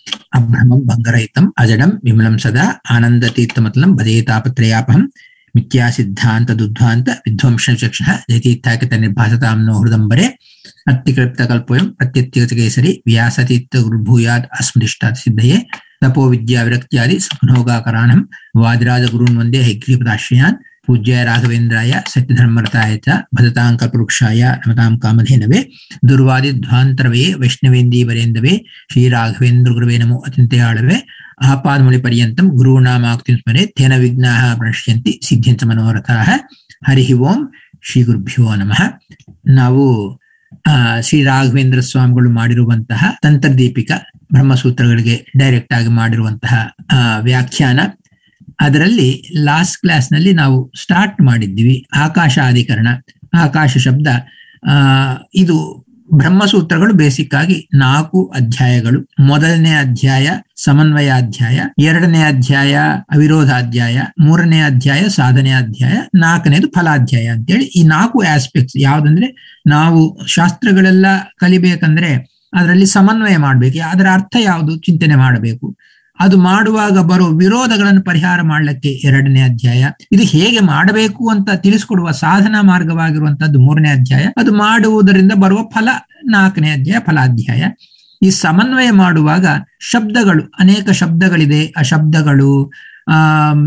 ಅಭ್ರಮಂ ಭಂಗರಹಿತಂ ಅಜಡಂ ವಿಮಲಂ ಸದಾ ಆನಂದತೀರ್ಥಮತಲಂ ಭಜೇತಾಪತ್ರಯಾಪಹಂ ಮಿಥ್ಯಾ ಸಿದ್ಧಾಂತ ದುಧ್ವಾಂತ ವಿಧ್ವಂಸ ಚಕ್ಷ ಜಯತೀರ್ಥಾಕಿತ ನಿರ್ಭಾಸತಾಂ ನೋ ಹೃದಂಬರೆ ಅತ್ಯಕಲ್ಪೋಯಂ ಪ್ರತ್ಯತ್ಯಗತಕೇಸರಿ ವ್ಯಾಸತೀರ್ಥ ಗುರುಭೂಯಾದ್ ಅಸ್ಮೃಷ್ಟಾತ್ ಸಿದ್ಧಯೇ ತಪೋ ವಿದ್ಯಾ ವಿರಕ್ತ್ಯಾದಿ ಸುಖನೋಗಾಕರಾಣಂ ವಾದಿರಾಜ ಗುರುನ್ ವಂದೇ ಹೈಗ್ರೀಪದಾಶ್ರಯಾನ್ ಪೂಜ್ಯಾಯ ರಾಘವೇಂದ್ರಾಯ ಸತ್ಯಧರ್ಮರತಾಯ ಚ ಭಜತಾಂ ಕಲ್ಪವೃಕ್ಷಾಯ ನಮತಾಂ ಕಾಮಧೇನವೇ ದುರ್ವಾದಿ ಧ್ವಾಂತರವೇ ವೈಷ್ಣವೇಂದೀವರೇಂದವೇ ಶ್ರೀ ರಾಘವೇಂದ್ರ ಗುರುವೇ ನಮೋ ಅತ್ಯಂತಯಾಳವೇ ಆಪಾದಮೂಲಿ ಪರ್ಯಂತಂ ಗುರುನಾಮಾಕ್ತಿಂ ಸ್ಮರೆ ತೇನ ವಿಘ್ನಾಃ ಪ್ರಣಶ್ಯಂತಿ ಸಿದ್ಧ್ಯಂತ ಮನೋರಥಾಃ ಹರಿ ಓಂ ಶ್ರೀ ಗುರುಭ್ಯೋ ನಮಃ ನಾವು ಆ ಶ್ರೀ ರಾಘವೇಂದ್ರ ಸ್ವಾಮಿಗಳು ಮಾಡಿರುವಂತಹ ತಂತ್ರದೀಪಿಕ ಬ್ರಹ್ಮಸೂತ್ರಗಳಿಗೆ ಡೈರೆಕ್ಟ್ ಆಗಿ ಮಾಡಿರುವಂತಹ ಆ ವ್ಯಾಖ್ಯಾನ ಅದರಲ್ಲಿ ಲಾಸ್ಟ್ ಕ್ಲಾಸ್ ನಲ್ಲಿ ನಾವು ಸ್ಟಾರ್ಟ್ ಮಾಡಿದ್ವಿ ಆಕಾಶ ಅಧಿಕರಣ ಆಕಾಶ ಶಬ್ದ ಆ ಇದು ಬ್ರಹ್ಮಸೂತ್ರಗಳು ಬೇಸಿಕ್ ಆಗಿ ನಾಲ್ಕು ಅಧ್ಯಾಯಗಳು ಮೊದಲನೇ ಅಧ್ಯಾಯ ಸಮನ್ವಯಾಧ್ಯಾಯ ಎರಡನೇ ಅಧ್ಯಾಯ ಅವಿರೋಧಾಧ್ಯಾಯ ಮೂರನೇ ಅಧ್ಯಾಯ ಸಾಧನೆ ಅಧ್ಯಾಯ ನಾಲ್ಕನೇದು ಫಲಾಧ್ಯಾಯ ಅಂತೇಳಿ ಈ ನಾಲ್ಕು ಆಸ್ಪೆಕ್ಟ್ಸ್ ಯಾವ್ದಂದ್ರೆ ನಾವು ಶಾಸ್ತ್ರಗಳೆಲ್ಲ ಕಲಿಬೇಕಂದ್ರೆ ಅದರಲ್ಲಿ ಸಮನ್ವಯ ಮಾಡ್ಬೇಕು ಅದರ ಅರ್ಥ ಯಾವುದು ಚಿಂತನೆ ಮಾಡಬೇಕು ಅದು ಮಾಡುವಾಗ ಬರೋ ವಿರೋಧಗಳನ್ನು ಪರಿಹಾರ ಮಾಡಲಿಕ್ಕೆ ಎರಡನೇ ಅಧ್ಯಾಯ ಇದು ಹೇಗೆ ಮಾಡಬೇಕು ಅಂತ ತಿಳಿಸ್ಕೊಡುವ ಸಾಧನಾ ಮಾರ್ಗವಾಗಿರುವಂತದ್ದು ಮೂರನೇ ಅಧ್ಯಾಯ ಅದು ಮಾಡುವುದರಿಂದ ಬರುವ ಫಲ ನಾಲ್ಕನೇ ಅಧ್ಯಾಯ ಫಲಾಧ್ಯಾಯ ಈ ಸಮನ್ವಯ ಮಾಡುವಾಗ ಶಬ್ದಗಳು ಅನೇಕ ಶಬ್ದಗಳಿದೆ ಆ ಶಬ್ದಗಳು ಆ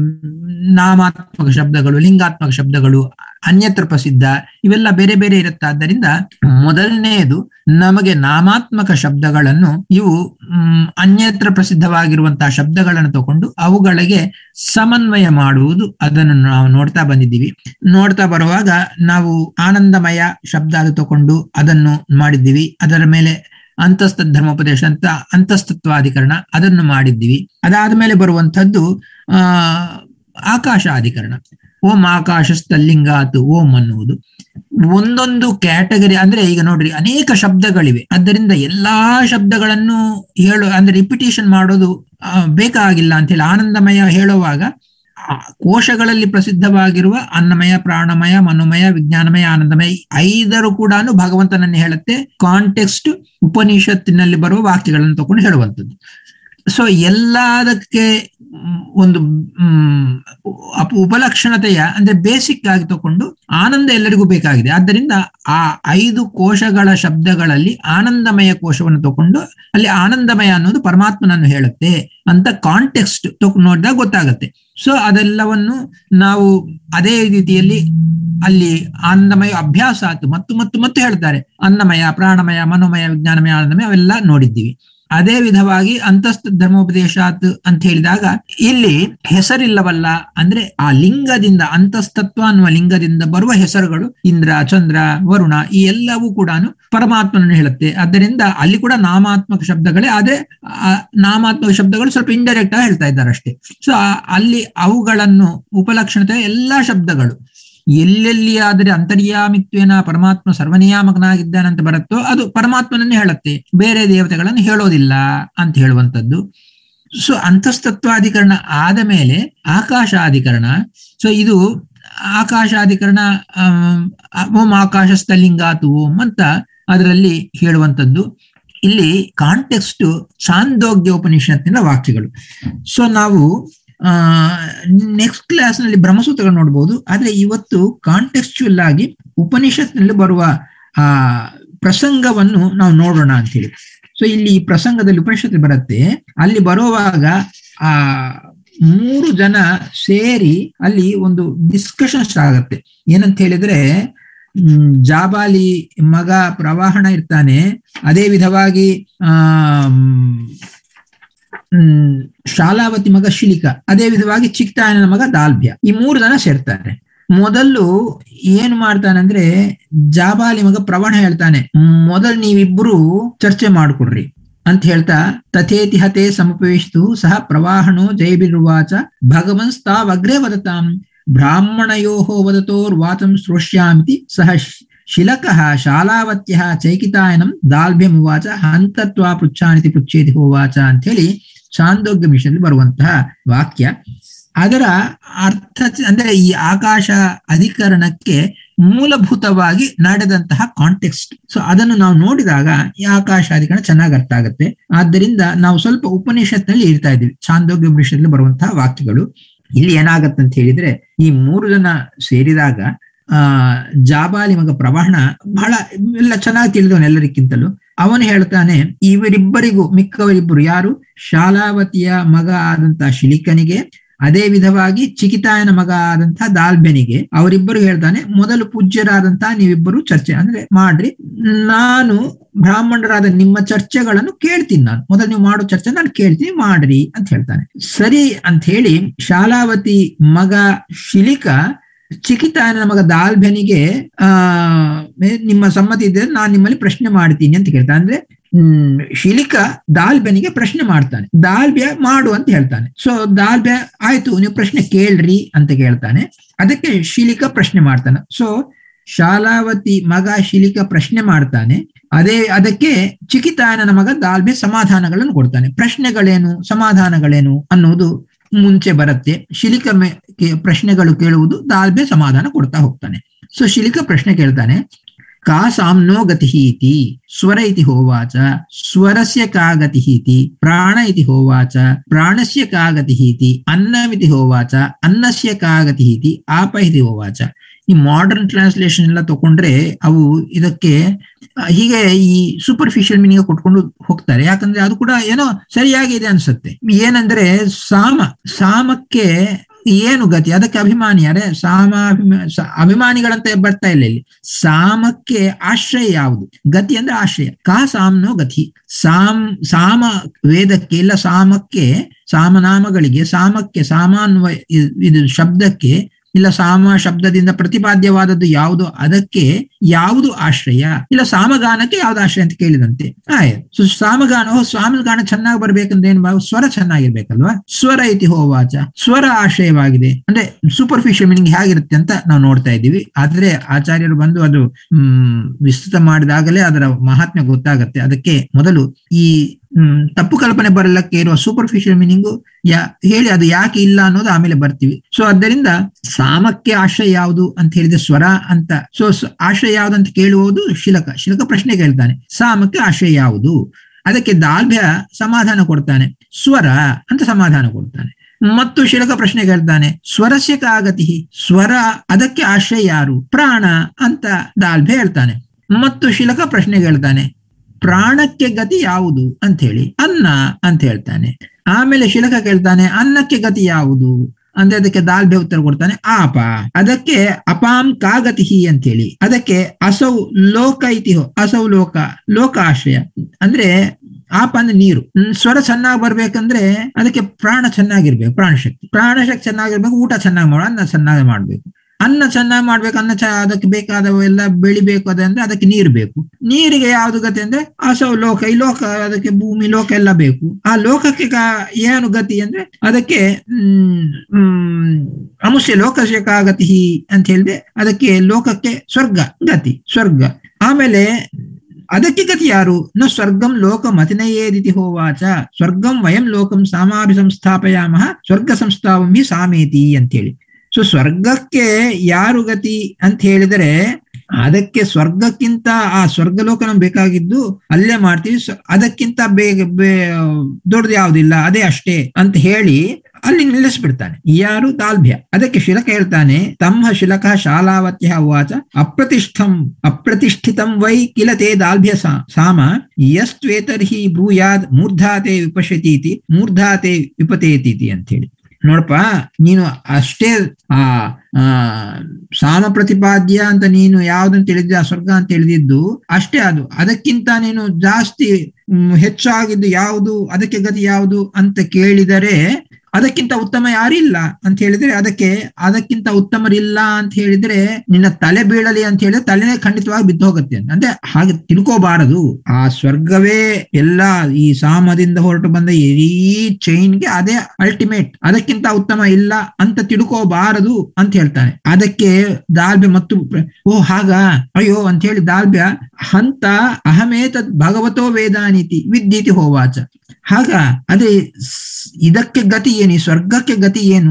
ನಾಮಾತ್ಮಕ ಶಬ್ದಗಳು ಲಿಂಗಾತ್ಮಕ ಶಬ್ದಗಳು ಅನ್ಯತ್ರ ಪ್ರಸಿದ್ಧ ಇವೆಲ್ಲ ಬೇರೆ ಬೇರೆ ಇರುತ್ತಾದ್ದರಿಂದ ಮೊದಲನೆಯದು ನಮಗೆ ನಾಮಾತ್ಮಕ ಶಬ್ದಗಳನ್ನು ಇವು ಅನ್ಯತ್ರ ಪ್ರಸಿದ್ಧವಾಗಿರುವಂತಹ ಶಬ್ದಗಳನ್ನು ತಗೊಂಡು ಅವುಗಳಿಗೆ ಸಮನ್ವಯ ಮಾಡುವುದು ಅದನ್ನು ನಾವು ನೋಡ್ತಾ ಬಂದಿದ್ದೀವಿ ನೋಡ್ತಾ ಬರುವಾಗ ನಾವು ಆನಂದಮಯ ಶಬ್ದ ಅದು ತಗೊಂಡು ಅದನ್ನು ಮಾಡಿದ್ದೀವಿ ಅದರ ಮೇಲೆ ಅಂತಸ್ಥ ಧರ್ಮೋಪದೇಶ ಅಂತ ಅಂತಸ್ತತ್ವಾಧಿಕರಣ ಅದನ್ನು ಮಾಡಿದ್ದೀವಿ ಅದಾದ ಮೇಲೆ ಬರುವಂಥದ್ದು ಆ ಆಕಾಶಾಧಿಕರಣ ಓಂ ಆಕಾಶಸ್ಥಲ್ಲಿಂಗಾತ್ ಓಂ ಅನ್ನುವುದು ಒಂದೊಂದು ಕ್ಯಾಟಗರಿ ಅಂದ್ರೆ ಈಗ ನೋಡ್ರಿ ಅನೇಕ ಶಬ್ದಗಳಿವೆ ಆದ್ದರಿಂದ ಎಲ್ಲಾ ಶಬ್ದಗಳನ್ನು ಹೇಳು ಅಂದ್ರೆ ರಿಪಿಟೇಷನ್ ಮಾಡೋದು ಬೇಕಾಗಿಲ್ಲ ಅಂತ ಹೇಳಿ ಆನಂದಮಯ ಹೇಳುವಾಗ ಕೋಶಗಳಲ್ಲಿ ಪ್ರಸಿದ್ಧವಾಗಿರುವ ಅನ್ನಮಯ ಪ್ರಾಣಮಯ ಮನೋಮಯ ವಿಜ್ಞಾನಮಯ ಆನಂದಮಯ ಐದರು ಕೂಡ ಭಗವಂತನನ್ನು ಹೇಳುತ್ತೆ ಕಾಂಟೆಕ್ಸ್ಟ್ ಉಪನಿಷತ್ತಿನಲ್ಲಿ ಬರುವ ವಾಕ್ಯಗಳನ್ನು ತಗೊಂಡು ಹೇಳುವಂಥದ್ದು ಸೊ ಎಲ್ಲದಕ್ಕೆ ಒಂದು ಉಪಲಕ್ಷಣತೆಯ ಅಂದ್ರೆ ಬೇಸಿಕ್ ಆಗಿ ತಕೊಂಡು ಆನಂದ ಎಲ್ಲರಿಗೂ ಬೇಕಾಗಿದೆ ಆದ್ದರಿಂದ ಆ ಐದು ಕೋಶಗಳ ಶಬ್ದಗಳಲ್ಲಿ ಆನಂದಮಯ ಕೋಶವನ್ನು ತಕೊಂಡು ಅಲ್ಲಿ ಆನಂದಮಯ ಅನ್ನೋದು ಪರಮಾತ್ಮನನ್ನು ಹೇಳುತ್ತೆ ಅಂತ ಕಾಂಟೆಕ್ಸ್ಟ್ ನೋಡಿದಾಗ ಗೊತ್ತಾಗತ್ತೆ ಸೊ ಅದೆಲ್ಲವನ್ನು ನಾವು ಅದೇ ರೀತಿಯಲ್ಲಿ ಅಲ್ಲಿ ಆನಂದಮಯ ಅಭ್ಯಾಸ ಆಯ್ತು ಮತ್ತು ಮತ್ತು ಮತ್ತು ಹೇಳ್ತಾರೆ ಅನ್ನಮಯ ಪ್ರಾಣಮಯ ಮನೋಮಯ ವಿಜ್ಞಾನಮಯ ಆನಂದಮಯ ಅವೆಲ್ಲ ನೋಡಿದ್ದೀವಿ ಅದೇ ವಿಧವಾಗಿ ಅಂತಸ್ಥ ಧರ್ಮೋಪದೇಶಾತ್ ಅಂತ ಹೇಳಿದಾಗ ಇಲ್ಲಿ ಹೆಸರಿಲ್ಲವಲ್ಲ ಅಂದ್ರೆ ಆ ಲಿಂಗದಿಂದ ಅಂತಸ್ತತ್ವ ಅನ್ನುವ ಲಿಂಗದಿಂದ ಬರುವ ಹೆಸರುಗಳು ಇಂದ್ರ ಚಂದ್ರ ವರುಣ ಈ ಎಲ್ಲವೂ ಕೂಡ ಪರಮಾತ್ಮನನ್ನು ಹೇಳುತ್ತೆ ಆದ್ದರಿಂದ ಅಲ್ಲಿ ಕೂಡ ನಾಮಾತ್ಮಕ ಶಬ್ದಗಳೇ ಆದ್ರೆ ನಾಮಾತ್ಮಕ ಶಬ್ದಗಳು ಸ್ವಲ್ಪ ಇಂಡೈರೆಕ್ಟ್ ಆಗಿ ಹೇಳ್ತಾ ಇದ್ದಾರೆ ಅಷ್ಟೇ ಸೊ ಅಲ್ಲಿ ಅವುಗಳನ್ನು ಉಪಲಕ್ಷಣತೆ ಎಲ್ಲಾ ಶಬ್ದಗಳು ಎಲ್ಲೆಲ್ಲಿ ಆದರೆ ಅಂತರ್ಯಾಮಿತ್ವೇನ ಪರಮಾತ್ಮ ಸರ್ವನಿಯಾಮಕನಾಗಿದ್ದಾನಂತ ಬರುತ್ತೋ ಅದು ಪರಮಾತ್ಮನನ್ನೇ ಹೇಳುತ್ತೆ ಬೇರೆ ದೇವತೆಗಳನ್ನು ಹೇಳೋದಿಲ್ಲ ಅಂತ ಹೇಳುವಂಥದ್ದು ಸೊ ಅಂತಸ್ತತ್ವಾಧಿಕರಣ ಆದ ಮೇಲೆ ಆಕಾಶಾಧಿಕರಣ ಸೊ ಇದು ಆಕಾಶಾಧಿಕರಣ ಓಂ ಆಕಾಶಸ್ಥಲಿಂಗಾತು ಓಂ ಅಂತ ಅದರಲ್ಲಿ ಹೇಳುವಂಥದ್ದು ಇಲ್ಲಿ ಕಾಂಟೆಕ್ಸ್ಟ್ ಚಾಂದೋಗ್ಯ ಉಪನಿಷತ್ತಿನ ವಾಕ್ಯಗಳು ಸೊ ನಾವು ಆ ನೆಕ್ಸ್ಟ್ ಕ್ಲಾಸ್ ನಲ್ಲಿ ಬ್ರಹ್ಮಸೂತ್ರಗಳು ನೋಡ್ಬೋದು ಆದ್ರೆ ಇವತ್ತು ಕಾಂಟೆಕ್ಸ್ಚುಯಲ್ ಆಗಿ ಉಪನಿಷತ್ನಲ್ಲಿ ಬರುವ ಆ ಪ್ರಸಂಗವನ್ನು ನಾವು ನೋಡೋಣ ಅಂತ ಹೇಳಿ ಸೊ ಇಲ್ಲಿ ಈ ಪ್ರಸಂಗದಲ್ಲಿ ಉಪನಿಷತ್ತು ಬರುತ್ತೆ ಅಲ್ಲಿ ಬರುವಾಗ ಆ ಮೂರು ಜನ ಸೇರಿ ಅಲ್ಲಿ ಒಂದು ಡಿಸ್ಕಷನ್ಸ್ ಆಗತ್ತೆ ಏನಂತ ಹೇಳಿದ್ರೆ ಹ್ಮ್ ಜಾಬಾಲಿ ಮಗ ಪ್ರವಾಹಣ ಇರ್ತಾನೆ ಅದೇ ವಿಧವಾಗಿ ಆ ಹ್ಮ್ ಶಾಲಾವತಿ ಮಗ ಶಿಲಿಕ ಅದೇ ವಿಧವಾಗಿ ಚಿಕ್ತಾಯನ ಮಗ ದಾಲ್ಭ್ಯ ಈ ಮೂರು ಜನ ಸೇರ್ತಾರೆ ಮೊದಲು ಏನ್ ಮಾಡ್ತಾನಂದ್ರೆ ಜಾಬಾಲಿ ಮಗ ಪ್ರವಣ ಹೇಳ್ತಾನೆ ಮೊದಲು ನೀವಿಬ್ರು ಚರ್ಚೆ ಮಾಡ್ಕೊಡ್ರಿ ಅಂತ ಹೇಳ್ತಾ ತಥೇತಿ ಹತೆ ಸಮಪವೇಶಿತು ಸಹ ಪ್ರವಾಹಣೋ ಜಯಬಿರುವಾಚ ಭಗವನ್ಸ್ತಾವಗ್ರೇ ವದತಾಂ ಬ್ರಾಹ್ಮಣಯೋ ವದತೋರ್ವಾಚಂ ಶ್ರೋಷ್ಯಾಮಿತಿ ಸಹ ಶಿಲಕಃ ಶಾಲಾವತ್ಯ ಚೈಕಿತಾಯನಂ ದಾಲ್ಭ್ಯಮುವಾಚ ಹಂತತ್ವ ಪೃಚ್ಛಾನಿತಿ ಪೃಚ್ಛೇತಿ ಹೋವಾಚ ಅಂತ ಹೇಳಿ ಚಾಂದೋಗ್ಯ ಮಿಷನ್ ಬರುವಂತಹ ವಾಕ್ಯ ಅದರ ಅರ್ಥ ಅಂದ್ರೆ ಈ ಆಕಾಶ ಅಧಿಕರಣಕ್ಕೆ ಮೂಲಭೂತವಾಗಿ ನಡೆದಂತಹ ಕಾಂಟೆಕ್ಸ್ಟ್ ಸೊ ಅದನ್ನು ನಾವು ನೋಡಿದಾಗ ಈ ಆಕಾಶಾದಿಗಳ ಚೆನ್ನಾಗಿ ಅರ್ಥ ಆಗುತ್ತೆ ಆದ್ದರಿಂದ ನಾವು ಸ್ವಲ್ಪ ಉಪನಿಷತ್ನಲ್ಲಿ ಇರ್ತಾ ಇದ್ದೀವಿ ಚಾಂದೋಗ್ಯ ಉಪನಿಷತ್ನಲ್ಲಿ ಬರುವಂತಹ ವಾಕ್ಯಗಳು ಇಲ್ಲಿ ಏನಾಗತ್ತೆ ಅಂತ ಹೇಳಿದ್ರೆ ಈ ಮೂರು ಜನ ಸೇರಿದಾಗ ಆ ಜಾಬಾಲಿ ಮಗ ಪ್ರವಾಹಣ ಬಹಳ ಎಲ್ಲ ಚೆನ್ನಾಗಿ ತಿಳಿದವನು ಎಲ್ಲರಿಗಿಂತಲೂ ಅವನು ಹೇಳ್ತಾನೆ ಇವರಿಬ್ಬರಿಗೂ ಮಿಕ್ಕವರಿಬ್ಬರು ಯಾರು ಶಾಲಾವತಿಯ ಮಗ ಆದಂತಹ ಶಿಲಿಕನಿಗೆ ಅದೇ ವಿಧವಾಗಿ ಚಿಕಿತಾಯನ ಮಗ ಆದಂತಹ ದಾಲ್ಬೆನಿಗೆ ಅವರಿಬ್ಬರು ಹೇಳ್ತಾನೆ ಮೊದಲು ಪೂಜ್ಯರಾದಂತಹ ನೀವಿಬ್ಬರು ಚರ್ಚೆ ಅಂದ್ರೆ ಮಾಡ್ರಿ ನಾನು ಬ್ರಾಹ್ಮಣರಾದ ನಿಮ್ಮ ಚರ್ಚೆಗಳನ್ನು ಕೇಳ್ತೀನಿ ನಾನು ಮೊದಲು ನೀವು ಮಾಡೋ ಚರ್ಚೆ ನಾನು ಕೇಳ್ತೀನಿ ಮಾಡ್ರಿ ಅಂತ ಹೇಳ್ತಾನೆ ಸರಿ ಅಂತ ಹೇಳಿ ಶಾಲಾವತಿ ಮಗ ಶಿಲಿಕ ಚಿಕಿತಾಯನ ಮಗ ದಾಲ್ಬೆನಿಗೆ ಆ ನಿಮ್ಮ ಸಮ್ಮತಿ ಇದ್ದರೆ ನಾನು ನಿಮ್ಮಲ್ಲಿ ಪ್ರಶ್ನೆ ಮಾಡ್ತೀನಿ ಅಂತ ಕೇಳ್ತಾನೆ ಅಂದ್ರೆ ಹ್ಮ್ ಶಿಲಿಕ ದಾಲ್ಬೆನಿಗೆ ಪ್ರಶ್ನೆ ಮಾಡ್ತಾನೆ ದಾಲ್ಬ್ಯ ಮಾಡು ಅಂತ ಹೇಳ್ತಾನೆ ಸೊ ದಾಲ್ಬ್ಯ ಆಯ್ತು ನೀವು ಪ್ರಶ್ನೆ ಕೇಳ್ರಿ ಅಂತ ಕೇಳ್ತಾನೆ ಅದಕ್ಕೆ ಶಿಲಿಕ ಪ್ರಶ್ನೆ ಮಾಡ್ತಾನೆ ಸೊ ಶಾಲಾವತಿ ಮಗ ಶಿಲಿಕ ಪ್ರಶ್ನೆ ಮಾಡ್ತಾನೆ ಅದೇ ಅದಕ್ಕೆ ಚಿಕಿತಾಯನ ಮಗ ದಾಲ್ಬೆ ಸಮಾಧಾನಗಳನ್ನು ಕೊಡ್ತಾನೆ ಪ್ರಶ್ನೆಗಳೇನು ಸಮಾಧಾನಗಳೇನು ಅನ್ನುವುದು ಮುಂಚೆ ಬರುತ್ತೆ ಶಿಲಿಕ ಪ್ರಶ್ನೆಗಳು ಕೇಳುವುದು ದಾಲ್ಬೆ ಸಮಾಧಾನ ಕೊಡ್ತಾ ಹೋಗ್ತಾನೆ ಸೊ ಶಿಲಿಕ ಪ್ರಶ್ನೆ ಕೇಳ್ತಾನೆ ಕಾ ಸಾಮ್ನೋ ಗತಿ ಇತಿ ಸ್ವರ ಇತಿ ಹೋವಾಚ ಸ್ವರಸ್ಯ ಕಾ ಗತಿ ಇತಿ ಪ್ರಾಣ ಇತಿ ಹೋವಾಚ ಪ್ರಾಣಸ್ಯ ಕಾ ಗತಿ ಇತಿ ಅನ್ನಮಿತಿ ಹೋವಾಚ ಅನ್ನಸ್ಯ ಕಾ ಗತಿ ಇತಿ ಆಪ ಇತಿ ಹೋವಾಚ ಈ ಮಾಡರ್ನ್ ಟ್ರಾನ್ಸ್ಲೇಷನ್ ಎಲ್ಲ ತಗೊಂಡ್ರೆ ಅವು ಇದಕ್ಕೆ ಹೀಗೆ ಈ ಸೂಪರ್ಫಿಷಿಯಲ್ ಮೀನಿಂಗ್ ಕೊಟ್ಕೊಂಡು ಹೋಗ್ತಾರೆ ಯಾಕಂದ್ರೆ ಅದು ಕೂಡ ಏನೋ ಸರಿಯಾಗಿದೆ ಅನ್ಸುತ್ತೆ ಏನಂದ್ರೆ ಸಾಮ ಸಾಮಕ್ಕೆ ಏನು ಗತಿ ಅದಕ್ಕೆ ಅಭಿಮಾನಿ ಅರೆ ಸಾಮ ಅಭಿಮಾನಿಗಳಂತ ಬರ್ತಾ ಇಲ್ಲ ಇಲ್ಲಿ ಸಾಮಕ್ಕೆ ಆಶ್ರಯ ಯಾವುದು ಗತಿ ಅಂದ್ರೆ ಆಶ್ರಯ ಕಾ ಸಾಮ್ನೋ ಗತಿ ಸಾಮ್ ಸಾಮ ವೇದಕ್ಕೆ ಇಲ್ಲ ಸಾಮಕ್ಕೆ ಸಾಮನಾಮಗಳಿಗೆ ಸಾಮಕ್ಕೆ ಸಾಮಾನ್ವ ಇದು ಶಬ್ದಕ್ಕೆ ಇಲ್ಲ ಸಾಮ ಶಬ್ದದಿಂದ ಪ್ರತಿಪಾದ್ಯವಾದದ್ದು ಯಾವುದು ಅದಕ್ಕೆ ಯಾವುದು ಆಶ್ರಯ ಇಲ್ಲ ಸಾಮಗಾನಕ್ಕೆ ಯಾವ್ದು ಆಶ್ರಯ ಅಂತ ಕೇಳಿದಂತೆ ಆಯ್ತು ಸೊ ಸಾಮಗಾನ ಓ ಸಾಮಗಾನ ಚೆನ್ನಾಗಿ ಬರ್ಬೇಕಂದ್ರೆ ಏನ್ ಸ್ವರ ಚೆನ್ನಾಗಿರ್ಬೇಕಲ್ವಾ ಸ್ವರ ಇತಿ ಹೋವಾಚ ಸ್ವರ ಆಶ್ರಯವಾಗಿದೆ ಅಂದ್ರೆ ಸೂಪರ್ಫಿಷಿಯಲ್ ಮೀನಿಂಗ್ ಹೇಗಿರುತ್ತೆ ಅಂತ ನಾವು ನೋಡ್ತಾ ಇದ್ದೀವಿ ಆದ್ರೆ ಆಚಾರ್ಯರು ಬಂದು ಅದು ಹ್ಮ್ ವಿಸ್ತೃತ ಮಾಡಿದಾಗಲೇ ಅದರ ಮಹಾತ್ಮೆ ಗೊತ್ತಾಗತ್ತೆ ಅದಕ್ಕೆ ಮೊದಲು ಈ ಹ್ಮ್ ತಪ್ಪು ಕಲ್ಪನೆ ಬರಲಕ್ಕೆ ಇರುವ ಸೂಪರ್ಫಿಷಿಯಲ್ ಮೀನಿಂಗು ಯಾ ಹೇಳಿ ಅದು ಯಾಕೆ ಇಲ್ಲ ಅನ್ನೋದು ಆಮೇಲೆ ಬರ್ತೀವಿ ಸೊ ಆದ್ದರಿಂದ ಸಾಮಕ್ಕೆ ಆಶ್ರಯ ಯಾವುದು ಅಂತ ಹೇಳಿದ್ರೆ ಸ್ವರ ಅಂತ ಸೊ ಆಶ್ರಯ ಯಾವುದು ಅಂತ ಕೇಳುವುದು ಶಿಲಕ ಶಿಲಕ ಪ್ರಶ್ನೆ ಕೇಳ್ತಾನೆ ಸಾಮಕ್ಕೆ ಆಶ್ರಯ ಯಾವುದು ಅದಕ್ಕೆ ದಾಲ್ಭ್ಯ ಸಮಾಧಾನ ಕೊಡ್ತಾನೆ ಸ್ವರ ಅಂತ ಸಮಾಧಾನ ಕೊಡ್ತಾನೆ ಮತ್ತು ಶಿಲಕ ಪ್ರಶ್ನೆ ಕೇಳ್ತಾನೆ ಸ್ವರಸ್ಯ ಕಾಗತಿ ಸ್ವರ ಅದಕ್ಕೆ ಆಶ್ರಯ ಯಾರು ಪ್ರಾಣ ಅಂತ ದಾಲ್ಭೆ ಹೇಳ್ತಾನೆ ಮತ್ತು ಶಿಲಕ ಪ್ರಶ್ನೆ ಕೇಳ್ತಾನೆ ಪ್ರಾಣಕ್ಕೆ ಗತಿ ಯಾವುದು ಅಂತ ಹೇಳಿ ಅನ್ನ ಅಂತ ಹೇಳ್ತಾನೆ ಆಮೇಲೆ ಶಿಲಕ ಕೇಳ್ತಾನೆ ಅನ್ನಕ್ಕೆ ಗತಿ ಯಾವುದು ಅಂದ್ರೆ ಅದಕ್ಕೆ ದಾಲ್ಬೆ ಉತ್ತರ ಕೊಡ್ತಾನೆ ಆಪ ಅದಕ್ಕೆ ಅಪಾಂ ಕಾಗತಿ ಅಂತ ಹೇಳಿ ಅದಕ್ಕೆ ಅಸೌ ಲೋಕ ಇತಿ ಅಸೌ ಲೋಕ ಲೋಕ ಆಶ್ರಯ ಅಂದ್ರೆ ಆಪ ಅಂದ್ರೆ ನೀರು ಸ್ವರ ಚೆನ್ನಾಗಿ ಬರ್ಬೇಕಂದ್ರೆ ಅದಕ್ಕೆ ಪ್ರಾಣ ಚೆನ್ನಾಗಿರ್ಬೇಕು ಪ್ರಾಣಶಕ್ತಿ ಪ್ರಾಣಶಕ್ತಿ ಚೆನ್ನಾಗಿರ್ಬೇಕು ಊಟ ಚೆನ್ನಾಗಿ ಮಾಡ ಅನ್ನ ಚೆನ್ನಾಗಿ ಮಾಡ್ಬೇಕು ಅನ್ನ ಚೆನ್ನಾಗಿ ಮಾಡ್ಬೇಕು ಅನ್ನ ಚ ಅದಕ್ಕೆ ಬೇಕಾದವೆಲ್ಲ ಬೆಳಿಬೇಕು ಅದಂದ್ರೆ ಅದಕ್ಕೆ ನೀರು ಬೇಕು ನೀರಿಗೆ ಯಾವ್ದು ಗತಿ ಅಂದ್ರೆ ಅಸೌ ಲೋಕ ಈ ಲೋಕ ಅದಕ್ಕೆ ಭೂಮಿ ಲೋಕ ಎಲ್ಲ ಬೇಕು ಆ ಲೋಕಕ್ಕೆ ಏನು ಗತಿ ಅಂದ್ರೆ ಅದಕ್ಕೆ ಹ್ಮ್ ಹ್ಮ್ ಅಮುಷ್ಯ ಲೋಕಸ್ಯ ಗತಿ ಅಂತ ಹೇಳಿದ್ರೆ ಅದಕ್ಕೆ ಲೋಕಕ್ಕೆ ಸ್ವರ್ಗ ಗತಿ ಸ್ವರ್ಗ ಆಮೇಲೆ ಅದಕ್ಕೆ ಗತಿ ಯಾರು ನ ಸ್ವರ್ಗಂ ಲೋಕಂ ಅತಿನಯೇದಿತಿ ಹೋವಾಚ ಸ್ವರ್ಗಂ ವಯಂ ಲೋಕಂ ಸಾಮಾಭಿ ಸಂಸ್ಥಾಪಯಾಮಹ ಸ್ವರ್ಗ ಸಂಸ್ಥಾಪಂ ಹಿ ಸಾಮೇತಿ ಅಂತೇಳಿ ಸೊ ಸ್ವರ್ಗಕ್ಕೆ ಯಾರು ಗತಿ ಅಂತ ಹೇಳಿದರೆ ಅದಕ್ಕೆ ಸ್ವರ್ಗಕ್ಕಿಂತ ಆ ಸ್ವರ್ಗಲೋಕ ನಮ್ಗೆ ಬೇಕಾಗಿದ್ದು ಅಲ್ಲೇ ಮಾಡ್ತೀವಿ ಅದಕ್ಕಿಂತ ಬೇಗ ಬೇ ದೊಡ್ಡದು ಯಾವುದಿಲ್ಲ ಅದೇ ಅಷ್ಟೇ ಅಂತ ಹೇಳಿ ಅಲ್ಲಿ ನಿಲ್ಲಿಸ್ಬಿಡ್ತಾನೆ ಯಾರು ದಾಲ್ಭ್ಯ ಅದಕ್ಕೆ ಶಿಲಕ ಹೇಳ್ತಾನೆ ತಮ್ಮ ಶಿಲಕ ಶಾಲಾವತ್ಯ ಉವಾಚ ಅಪ್ರತಿಷ್ಠಂ ಅಪ್ರತಿಷ್ಠಿತಂ ವೈ ಕಿಲ ತೇ ದಾಲ್ಭ್ಯ ಸಾಮ ಯಸ್ತ್ವೇತರ್ಹಿ ಬ್ರೂಯಾದ್ ಮೂರ್ಧಾತೆ ವಿಪಶ್ಯತೀತಿ ಮೂರ್ಧಾತೆ ವಿಪತೇತೀತಿ ಅಂತ ಹೇಳಿ ನೋಡಪ್ಪ ನೀನು ಅಷ್ಟೇ ಆ ಆ ಸಾಮ ಪ್ರತಿಪಾದ್ಯ ಅಂತ ನೀನು ಯಾವ್ದಂತ ತಿಳಿದ್ದೆ ಆ ಸ್ವರ್ಗ ಅಂತ ತಿಳಿದಿದ್ದು ಅಷ್ಟೇ ಅದು ಅದಕ್ಕಿಂತ ನೀನು ಜಾಸ್ತಿ ಹೆಚ್ಚಾಗಿದ್ದು ಯಾವುದು ಅದಕ್ಕೆ ಗತಿ ಯಾವುದು ಅಂತ ಕೇಳಿದರೆ ಅದಕ್ಕಿಂತ ಉತ್ತಮ ಯಾರಿಲ್ಲ ಅಂತ ಹೇಳಿದ್ರೆ ಅದಕ್ಕೆ ಅದಕ್ಕಿಂತ ಉತ್ತಮರಿಲ್ಲ ಅಂತ ಹೇಳಿದ್ರೆ ನಿನ್ನ ತಲೆ ಬೀಳಲಿ ಅಂತ ಹೇಳಿದ್ರೆ ತಲೆನೇ ಖಂಡಿತವಾಗಿ ಬಿದ್ದು ಹೋಗುತ್ತೆ ಅಂತ ಅಂದ್ರೆ ಹಾಗೆ ತಿಳ್ಕೋಬಾರದು ಆ ಸ್ವರ್ಗವೇ ಎಲ್ಲ ಈ ಸಾಮದಿಂದ ಹೊರಟು ಬಂದ ಇಡೀ ಚೈನ್ಗೆ ಅದೇ ಅಲ್ಟಿಮೇಟ್ ಅದಕ್ಕಿಂತ ಉತ್ತಮ ಇಲ್ಲ ಅಂತ ತಿಳ್ಕೋಬಾರದು ಅಂತ ಹೇಳ್ತಾನೆ ಅದಕ್ಕೆ ದಾಲ್ಬೆ ಮತ್ತು ಓ ಹಾಗ ಅಯ್ಯೋ ಅಂತ ಹೇಳಿ ದಾಲ್ಬ್ಯ ಹಂತ ಅಹಮೇತದ್ ಭಗವತೋ ವೇದಾನೀತಿ ವಿದ್ಯೀತಿ ಹೋವಾಚ ಹಾಗ ಅದೇ ಇದಕ್ಕೆ ಗತಿ ಏನು ಈ ಸ್ವರ್ಗಕ್ಕೆ ಗತಿ ಏನು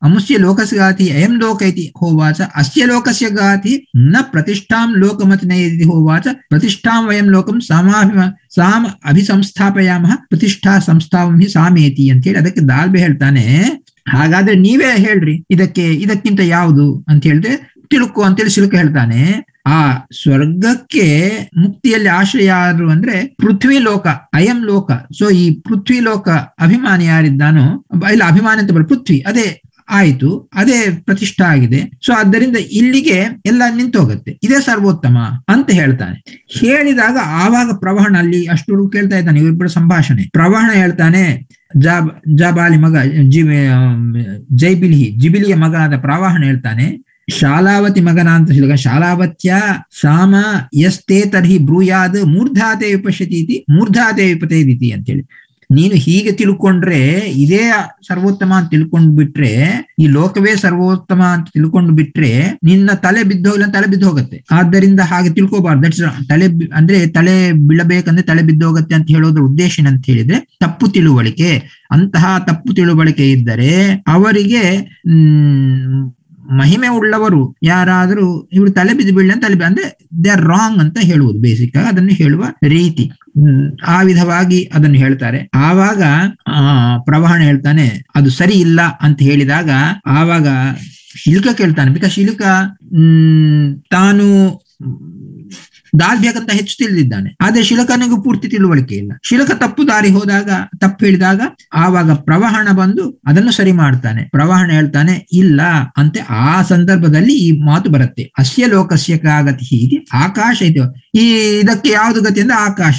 ಅಮುಷ್ಯ ಲೋಕಸ್ಯ ಗಾತಿ ಅಯಂ ಲೋಕ ಇತಿ ಹೋವಾಚ ಅಸ್ಯ ಲೋಕಸ್ಯ ಗಾತಿ ನ ಪ್ರತಿಷ್ಠಾಂ ಲೋಕಮತಿನ ಇತಿ ಹೋವಾಚ ಪ್ರತಿಷ್ಠಾಂ ವಯಂ ಲೋಕಂ ಸಾಮಾಭಿಮ ಸಾಮ ಅಭಿಸಂಸ್ಥಾಪಯಾಮಃ ಪ್ರತಿಷ್ಠಾ ಸಂಸ್ಥಾಪಂ ಹಿ ಸಾಮೇತಿ ಅಂತ ಹೇಳಿ ಅದಕ್ಕೆ ದಾಲ್ಬೆ ಹೇಳ್ತಾನೆ ಹಾಗಾದ್ರೆ ನೀವೇ ಹೇಳ್ರಿ ಇದಕ್ಕೆ ಇದಕ್ಕಿಂತ ಯಾವುದು ಅಂತ ಹೇಳಿದ್ರೆ ತಿಳುಕು ಅಂತೇಳಿ ಶಿಲ್ಕ ಹೇಳ್ತಾನೆ ಆ ಸ್ವರ್ಗಕ್ಕೆ ಮುಕ್ತಿಯಲ್ಲಿ ಆಶ್ರಯ ಯಾರು ಅಂದ್ರೆ ಪೃಥ್ವಿ ಲೋಕ ಅಯಂ ಲೋಕ ಸೊ ಈ ಪೃಥ್ವಿ ಲೋಕ ಅಭಿಮಾನಿ ಯಾರಿದ್ದಾನೋ ಇಲ್ಲ ಅಭಿಮಾನಿ ಅಂತ ಬರ ಪೃಥ್ವಿ ಅದೇ ಆಯ್ತು ಅದೇ ಪ್ರತಿಷ್ಠಾ ಆಗಿದೆ ಸೊ ಆದ್ದರಿಂದ ಇಲ್ಲಿಗೆ ಎಲ್ಲ ನಿಂತು ಹೋಗುತ್ತೆ ಇದೇ ಸರ್ವೋತ್ತಮ ಅಂತ ಹೇಳ್ತಾನೆ ಹೇಳಿದಾಗ ಆವಾಗ ಪ್ರವಹಣ ಅಲ್ಲಿ ಅಷ್ಟು ಕೇಳ್ತಾ ಇದ್ದಾನೆ ಇವರಿಬ್ಬರು ಸಂಭಾಷಣೆ ಪ್ರವಹಣ ಹೇಳ್ತಾನೆ ಜಾಬ್ ಜಾಬಾಲಿ ಮಗ ಜಿ ಜೈಬಿಲಿ ಜಿಬಿಲಿಯ ಮಗನಾದ ಪ್ರವಾಹಣ ಹೇಳ್ತಾನೆ ಶಾಲಾವತಿ ಮಗನ ಅಂತ ಹೇಳಿದಾಗ ಶಾಲಾವತ್ಯ ಸಾಮ ಯಸ್ತೆ ತರ್ಹಿ ಬ್ರೂಯಾದ್ ಮೂರ್ಧಾತೆ ವಿಪಶ್ಯತಿ ಇತಿ ಮೂರ್ಧಾತೆ ವಿಪತೆ ಇತಿ ಅಂತೇಳಿ ನೀನು ಹೀಗೆ ತಿಳ್ಕೊಂಡ್ರೆ ಇದೇ ಸರ್ವೋತ್ತಮ ಅಂತ ತಿಳ್ಕೊಂಡ್ ಬಿಟ್ರೆ ಈ ಲೋಕವೇ ಸರ್ವೋತ್ತಮ ಅಂತ ತಿಳ್ಕೊಂಡು ಬಿಟ್ರೆ ನಿನ್ನ ತಲೆ ಬಿದ್ದೋಗ್ಲ ತಲೆ ಬಿದ್ದು ಹೋಗುತ್ತೆ ಆದ್ದರಿಂದ ಹಾಗೆ ತಿಳ್ಕೋಬಾರ್ದು ದಟ್ಸ್ ತಲೆ ಅಂದ್ರೆ ತಲೆ ಬೀಳಬೇಕಂದ್ರೆ ತಲೆ ಬಿದ್ದೋಗತ್ತೆ ಅಂತ ಹೇಳೋದ್ರ ಉದ್ದೇಶ ಏನಂತ ಹೇಳಿದ್ರೆ ತಪ್ಪು ತಿಳುವಳಿಕೆ ಅಂತಹ ತಪ್ಪು ತಿಳುವಳಿಕೆ ಇದ್ದರೆ ಅವರಿಗೆ ಹ್ಮ್ ಮಹಿಮೆ ಉಳ್ಳವರು ಯಾರಾದರೂ ಇವರು ತಲೆ ಬಿದ್ದು ಬೀಳ ತಲೆ ಅಂದ್ರೆ ದೇ ಆರ್ ರಾಂಗ್ ಅಂತ ಹೇಳುವುದು ಬೇಸಿಕ್ ಆಗಿ ಅದನ್ನು ಹೇಳುವ ರೀತಿ ಆ ವಿಧವಾಗಿ ಅದನ್ನು ಹೇಳ್ತಾರೆ ಆವಾಗ ಆ ಪ್ರವಹಣ ಹೇಳ್ತಾನೆ ಅದು ಸರಿ ಇಲ್ಲ ಅಂತ ಹೇಳಿದಾಗ ಆವಾಗ ಶಿಲ್ಕ ಕೇಳ್ತಾನೆ ಬಿಕಾಸ್ ಶಿಲ್ಕ ಹ್ಮ್ ತಾನು ದಾಲ್ಬೇಕಂತ ಹೆಚ್ಚು ತಿಳಿದಿದ್ದಾನೆ ಆದ್ರೆ ಶಿಲಕನಿಗೂ ಪೂರ್ತಿ ತಿಳುವಳಿಕೆ ಇಲ್ಲ ಶಿಲಕ ತಪ್ಪು ದಾರಿ ಹೋದಾಗ ತಪ್ಪು ಹೇಳಿದಾಗ ಆವಾಗ ಪ್ರವಹಣ ಬಂದು ಅದನ್ನು ಸರಿ ಮಾಡ್ತಾನೆ ಪ್ರವಹಣ ಹೇಳ್ತಾನೆ ಇಲ್ಲ ಅಂತೆ ಆ ಸಂದರ್ಭದಲ್ಲಿ ಈ ಮಾತು ಬರುತ್ತೆ ಅಸ್ಯ ಲೋಕಸ್ಯ ಗತಿ ಹೀಗೆ ಆಕಾಶ ಇದು ಈ ಇದಕ್ಕೆ ಯಾವ್ದು ಗತಿ ಅಂದ್ರೆ ಆಕಾಶ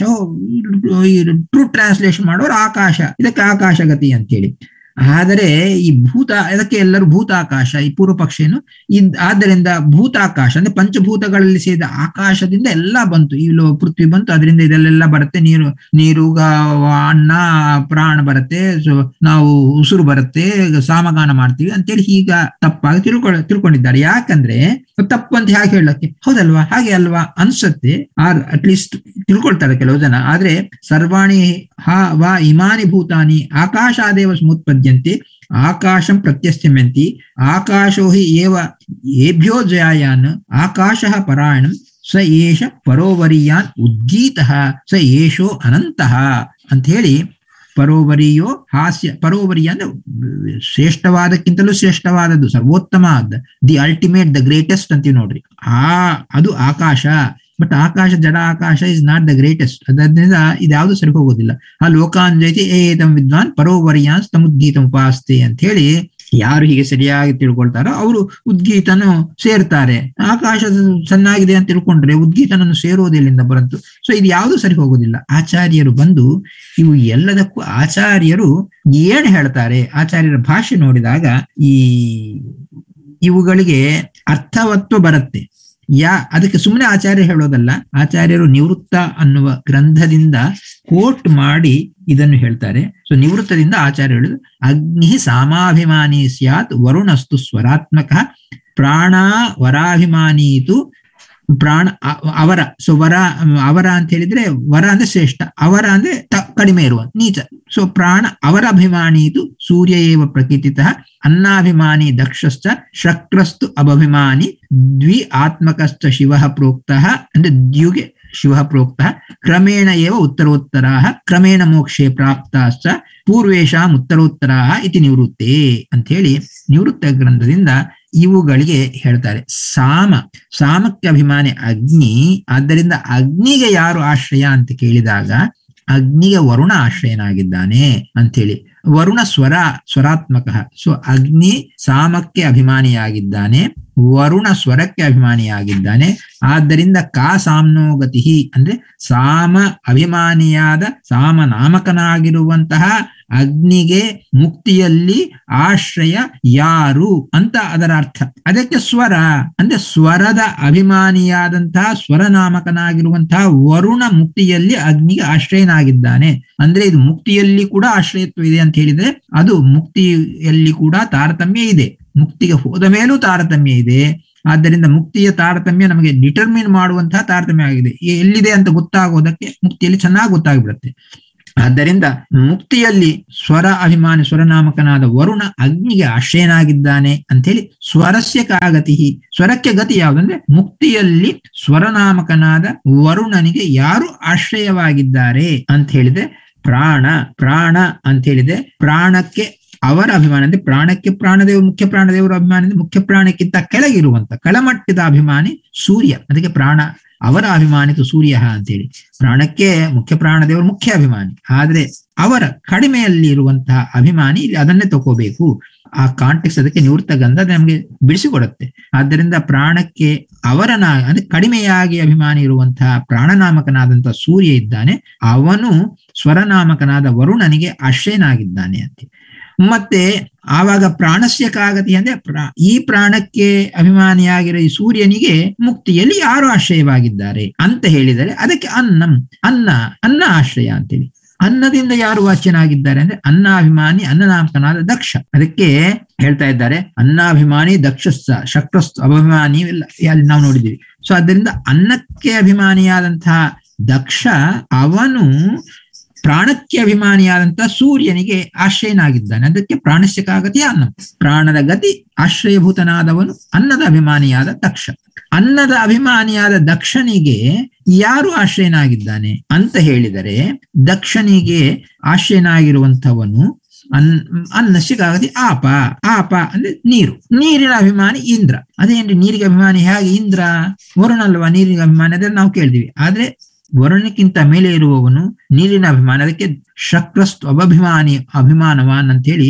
ಟ್ರೂ ಟ್ರಾನ್ಸ್ಲೇಷನ್ ಮಾಡೋರು ಆಕಾಶ ಇದಕ್ಕೆ ಆಕಾಶ ಗತಿ ಅಂತೇಳಿ ಆದರೆ ಈ ಭೂತ ಅದಕ್ಕೆ ಎಲ್ಲರೂ ಭೂತಾಕಾಶ ಈ ಪೂರ್ವ ಪಕ್ಷ ಏನು ಇದ್ ಆದ್ದರಿಂದ ಭೂತಾಕಾಶ ಅಂದ್ರೆ ಪಂಚಭೂತಗಳಲ್ಲಿ ಸೇರಿದ ಆಕಾಶದಿಂದ ಎಲ್ಲ ಬಂತು ಈ ಪೃಥ್ವಿ ಬಂತು ಅದರಿಂದ ಇದೆಲ್ಲ ಬರುತ್ತೆ ನೀರು ನೀರು ಅನ್ನ ಪ್ರಾಣ ಬರುತ್ತೆ ಸೊ ನಾವು ಉಸುರು ಬರುತ್ತೆ ಸಾಮಗಾನ ಮಾಡ್ತೀವಿ ಅಂತೇಳಿ ಈಗ ತಪ್ಪಾಗಿ ತಿಳ್ಕೊಳ ತಿಳ್ಕೊಂಡಿದ್ದಾರೆ ಯಾಕಂದ್ರೆ ತಪ್ಪು ಅಂತ ಹೇಗೆ ಹೇಳಕ್ಕೆ ಹೌದಲ್ವಾ ಹಾಗೆ ಅಲ್ವಾ ಅನ್ಸತ್ತೆ ಆರ್ ಅಟ್ಲೀಸ್ಟ್ ತಿಳ್ಕೊಳ್ತಾರೆ ಕೆಲವು ಜನ ಆದ್ರೆ ಸರ್ವಾಣಿ ಹಾ ವಾ ಇಮಾನಿ ಭೂತಾನಿ ಆಕಾಶಾದೇವ ಸಮುತ್ಪದ್ಯಂತೆ ಆಕಾಶಂ ಪ್ರತ್ಯಸ್ಯಮ್ಯಂತಿ ಆಕಾಶೋ ಹಿ ಏವ ಏಭ್ಯೋ ಜಯಾಯಾನ್ ಆಕಾಶ ಪರಾಯಣಂ ಸ ಏಷ ಪರೋವರಿಯಾನ್ ಉದ್ಗೀತ ಸ ಏಷೋ ಅನಂತಃ ಅಂತ ಹೇಳಿ ಪರೋವರಿಯೋ ಹಾಸ್ಯ ಪರೋವರಿಯ ಅಂದ್ರೆ ಶ್ರೇಷ್ಠವಾದಕ್ಕಿಂತಲೂ ಶ್ರೇಷ್ಠವಾದದ್ದು ಸರ್ವೋತ್ತಮ ದಿ ಅಲ್ಟಿಮೇಟ್ ದ ಗ್ರೇಟೆಸ್ಟ್ ಅಂತೀವಿ ನೋಡ್ರಿ ಆ ಅದು ಆಕಾಶ ಬಟ್ ಆಕಾಶ ಜಡ ಆಕಾಶ ಇಸ್ ನಾಟ್ ದ ಗ್ರೇಟೆಸ್ಟ್ ಅದರಿಂದ ಇದ್ಯಾವುದು ಸರಿ ಹೋಗೋದಿಲ್ಲ ಆ ಲೋಕಾಂಜೈತಿ ಏತಂ ವಿದ್ವಾನ್ ಪರೋವರಿಯಾನ್ ತಮುದ್ಗೀತ ಉಪಾಸ್ತೆ ಅಂತ ಹೇಳಿ ಯಾರು ಹೀಗೆ ಸರಿಯಾಗಿ ತಿಳ್ಕೊಳ್ತಾರೋ ಅವರು ಉದ್ಗೀತನು ಸೇರ್ತಾರೆ ಆಕಾಶ ಚೆನ್ನಾಗಿದೆ ಅಂತ ತಿಳ್ಕೊಂಡ್ರೆ ಉದ್ಗೀತನನ್ನು ಸೇರೋದಿಲ್ಲಿಂದ ಬರಂತು ಸೊ ಇದು ಯಾವುದು ಸರಿ ಹೋಗೋದಿಲ್ಲ ಆಚಾರ್ಯರು ಬಂದು ಇವು ಎಲ್ಲದಕ್ಕೂ ಆಚಾರ್ಯರು ಏನ್ ಹೇಳ್ತಾರೆ ಆಚಾರ್ಯರ ಭಾಷೆ ನೋಡಿದಾಗ ಈ ಇವುಗಳಿಗೆ ಅರ್ಥವತ್ವ ಬರುತ್ತೆ ಯಾ ಅದಕ್ಕೆ ಸುಮ್ಮನೆ ಆಚಾರ್ಯ ಹೇಳೋದಲ್ಲ ಆಚಾರ್ಯರು ನಿವೃತ್ತ ಅನ್ನುವ ಗ್ರಂಥದಿಂದ ಕೋಟ್ ಮಾಡಿ ಇದನ್ನು ಹೇಳ್ತಾರೆ ಸೊ ನಿವೃತ್ತದಿಂದ ಆಚಾರ್ಯ ಹೇಳುದು ಅಗ್ನಿ ಸಾಮಾಭಿಮಾನಿ ಸ್ಯಾತ್ ವರುಣಸ್ತು ಸ್ವರಾತ್ಮಕ ಪ್ರಾಣ ವರಾಭಿಮಾನೀತು ಪ್ರಾಣ ಅವರ ಸೊ ವರ ಅವರ ಅಂತ ಹೇಳಿದ್ರೆ ವರ ಅಂದ್ರೆ ಶ್ರೇಷ್ಠ ಅವರ ಅಂದ್ರೆ ಕಡಿಮೆ ಇರುವ ನೀಚ ಸೊ ಪ್ರಾಣ ಅವರ ಅಭಿಮಾನೀತು ಸೂರ್ಯ ಏವ ಪ್ರಕೃತಿತ ಅನ್ನಾಭಿಮಾನಿ ದಕ್ಷಶ್ಚ ಶಕ್ರಸ್ತು ಅಭಿಮಾನಿ ದ್ವಿ ಆತ್ಮಕಶ್ಚ ಶಿವ ಪ್ರೋಕ್ತ ಅಂದ್ರೆ ದ್ಯುಗೆ ಶಿವ ಪ್ರೋಕ್ತ ಕ್ರಮೇಣ ಏವ ಉತ್ತರೋತ್ತರ ಕ್ರಮೇಣ ಮೋಕ್ಷೆ ಪ್ರಾಪ್ತಾಶ್ಚ ಪೂರ್ವೇಶಾಂ ಉತ್ತರೋತ್ತರ ಇತಿ ನಿವೃತ್ತೆ ಅಂತ ಹೇಳಿ ನಿವೃತ್ತ ಗ್ರಂಥದಿಂದ ಇವುಗಳಿಗೆ ಹೇಳ್ತಾರೆ ಸಾಮ ಸಾಮಕ್ಕೆ ಅಭಿಮಾನಿ ಅಗ್ನಿ ಆದ್ದರಿಂದ ಅಗ್ನಿಗೆ ಯಾರು ಆಶ್ರಯ ಅಂತ ಕೇಳಿದಾಗ ಅಗ್ನಿಗೆ ವರುಣ ಆಶ್ರಯನಾಗಿದ್ದಾನೆ ಅಂತೇಳಿ ವರುಣ ಸ್ವರ ಸ್ವರಾತ್ಮಕ ಸೊ ಅಗ್ನಿ ಸಾಮಕ್ಕೆ ಅಭಿಮಾನಿಯಾಗಿದ್ದಾನೆ ವರುಣ ಸ್ವರಕ್ಕೆ ಅಭಿಮಾನಿಯಾಗಿದ್ದಾನೆ ಆದ್ದರಿಂದ ಕಾ ಸಾಮ್ನೋಗತಿ ಅಂದ್ರೆ ಸಾಮ ಅಭಿಮಾನಿಯಾದ ಸಾಮ ನಾಮಕನಾಗಿರುವಂತಹ ಅಗ್ನಿಗೆ ಮುಕ್ತಿಯಲ್ಲಿ ಆಶ್ರಯ ಯಾರು ಅಂತ ಅದರ ಅರ್ಥ ಅದಕ್ಕೆ ಸ್ವರ ಅಂದ್ರೆ ಸ್ವರದ ಅಭಿಮಾನಿಯಾದಂತಹ ಸ್ವರನಾಮಕನಾಗಿರುವಂತಹ ವರುಣ ಮುಕ್ತಿಯಲ್ಲಿ ಅಗ್ನಿಗೆ ಆಶ್ರಯನಾಗಿದ್ದಾನೆ ಅಂದ್ರೆ ಇದು ಮುಕ್ತಿಯಲ್ಲಿ ಕೂಡ ಆಶ್ರಯತ್ವ ಇದೆ ಅಂತ ಹೇಳಿದ್ರೆ ಅದು ಮುಕ್ತಿಯಲ್ಲಿ ಕೂಡ ತಾರತಮ್ಯ ಇದೆ ಮುಕ್ತಿಗೆ ಹೋದ ಮೇಲೂ ತಾರತಮ್ಯ ಇದೆ ಆದ್ದರಿಂದ ಮುಕ್ತಿಯ ತಾರತಮ್ಯ ನಮಗೆ ಡಿಟರ್ಮಿನ್ ಮಾಡುವಂತಹ ತಾರತಮ್ಯ ಆಗಿದೆ ಎಲ್ಲಿದೆ ಅಂತ ಗೊತ್ತಾಗೋದಕ್ಕೆ ಮುಕ್ತಿಯಲ್ಲಿ ಚೆನ್ನಾಗಿ ಗೊತ್ತಾಗ್ಬಿಡುತ್ತೆ ಆದ್ದರಿಂದ ಮುಕ್ತಿಯಲ್ಲಿ ಸ್ವರ ಅಭಿಮಾನಿ ಸ್ವರನಾಮಕನಾದ ವರುಣ ಅಗ್ನಿಗೆ ಆಶ್ರಯನಾಗಿದ್ದಾನೆ ಅಂತೇಳಿ ಸ್ವರಸ್ಯ ಕಾಗತಿ ಸ್ವರಕ್ಕೆ ಗತಿ ಯಾವುದಂದ್ರೆ ಮುಕ್ತಿಯಲ್ಲಿ ಸ್ವರನಾಮಕನಾದ ವರುಣನಿಗೆ ಯಾರು ಆಶ್ರಯವಾಗಿದ್ದಾರೆ ಅಂತ ಹೇಳಿದ್ರೆ ಪ್ರಾಣ ಪ್ರಾಣ ಅಂತ ಹೇಳಿದೆ ಪ್ರಾಣಕ್ಕೆ ಅವರ ಅಭಿಮಾನ ಅಂದ್ರೆ ಪ್ರಾಣಕ್ಕೆ ಪ್ರಾಣದೇವರು ಮುಖ್ಯ ಪ್ರಾಣದೇವರ ಅಭಿಮಾನ ಅಂದ್ರೆ ಮುಖ್ಯ ಪ್ರಾಣಕ್ಕಿಂತ ಕೆಳಗಿರುವಂತ ಕೆಳಮಟ್ಟದ ಅಭಿಮಾನಿ ಸೂರ್ಯ ಅದಕ್ಕೆ ಪ್ರಾಣ ಅವರ ಅಭಿಮಾನಿತು ಸೂರ್ಯ ಅಂತೇಳಿ ಪ್ರಾಣಕ್ಕೆ ಮುಖ್ಯ ಪ್ರಾಣದೇವರು ಮುಖ್ಯ ಅಭಿಮಾನಿ ಆದ್ರೆ ಅವರ ಕಡಿಮೆಯಲ್ಲಿ ಇರುವಂತಹ ಅಭಿಮಾನಿ ಇಲ್ಲಿ ಅದನ್ನೇ ತಗೋಬೇಕು ಆ ಕಾಂಟೆಕ್ಸ್ ಅದಕ್ಕೆ ನಿವೃತ್ತ ಗಂಧ ನಮಗೆ ಬಿಡಿಸಿಕೊಡುತ್ತೆ ಆದ್ದರಿಂದ ಪ್ರಾಣಕ್ಕೆ ಅವರನ ಅಂದ್ರೆ ಕಡಿಮೆಯಾಗಿ ಅಭಿಮಾನಿ ಇರುವಂತಹ ಪ್ರಾಣನಾಮಕನಾದಂತಹ ಸೂರ್ಯ ಇದ್ದಾನೆ ಅವನು ಸ್ವರನಾಮಕನಾದ ವರುಣನಿಗೆ ಆಶ್ರಯನಾಗಿದ್ದಾನೆ ಅಂತ ಮತ್ತೆ ಆವಾಗ ಪ್ರಾಣಸ್ಯ ಕಾಗತಿ ಅಂದ್ರೆ ಈ ಪ್ರಾಣಕ್ಕೆ ಅಭಿಮಾನಿಯಾಗಿರೋ ಈ ಸೂರ್ಯನಿಗೆ ಮುಕ್ತಿಯಲ್ಲಿ ಯಾರು ಆಶ್ರಯವಾಗಿದ್ದಾರೆ ಅಂತ ಹೇಳಿದರೆ ಅದಕ್ಕೆ ಅನ್ನಂ ಅನ್ನ ಅನ್ನ ಆಶ್ರಯ ಅಂತೇಳಿ ಅನ್ನದಿಂದ ಯಾರು ವಾಚ್ಯನಾಗಿದ್ದಾರೆ ಅಂದ್ರೆ ಅನ್ನಾಭಿಮಾನಿ ಅನ್ನನಾಮಕನಾದ ದಕ್ಷ ಅದಕ್ಕೆ ಹೇಳ್ತಾ ಇದ್ದಾರೆ ಅನ್ನಾಭಿಮಾನಿ ದಕ್ಷಸ್ಥ ಶಕ್ರಸ್ಥ ಅಭಿಮಾನಿ ಎಲ್ಲ ಅಲ್ಲಿ ನಾವು ನೋಡಿದ್ದೀವಿ ಸೊ ಅದರಿಂದ ಅನ್ನಕ್ಕೆ ಅಭಿಮಾನಿಯಾದಂತಹ ದಕ್ಷ ಅವನು ಪ್ರಾಣಕ್ಕೆ ಅಭಿಮಾನಿಯಾದಂತಹ ಸೂರ್ಯನಿಗೆ ಆಶ್ರಯನಾಗಿದ್ದಾನೆ ಅದಕ್ಕೆ ಪ್ರಾಣಶ್ಯಕಾಗತಿ ಅನ್ನ ಪ್ರಾಣದ ಗತಿ ಆಶ್ರಯಭೂತನಾದವನು ಅನ್ನದ ಅಭಿಮಾನಿಯಾದ ದಕ್ಷ ಅನ್ನದ ಅಭಿಮಾನಿಯಾದ ದಕ್ಷನಿಗೆ ಯಾರು ಆಶ್ರಯನಾಗಿದ್ದಾನೆ ಅಂತ ಹೇಳಿದರೆ ದಕ್ಷನಿಗೆ ಆಶ್ರಯನಾಗಿರುವಂಥವನು ಅನ್ ಅನ್ನಶ್ಯಕಾಗತಿ ಆಪ ಆಪ ಅಂದ್ರೆ ನೀರು ನೀರಿನ ಅಭಿಮಾನಿ ಇಂದ್ರ ಅದೇನ್ರಿ ನೀರಿಗೆ ಅಭಿಮಾನಿ ಹೇಗೆ ಇಂದ್ರ ವರುಣಲ್ವಾ ನೀರಿನ ಅಭಿಮಾನಿ ಅದ್ರೆ ನಾವು ಕೇಳ್ತೀವಿ ಆದ್ರೆ ವರುಣಕ್ಕಿಂತ ಮೇಲೆ ಇರುವವನು ನೀರಿನ ಅಭಿಮಾನ ಅದಕ್ಕೆ ಶಕ್ರಸ್ತು ಅಭಿಮಾನಿ ಅಭಿಮಾನವಾನ್ ಅಂತ ಹೇಳಿ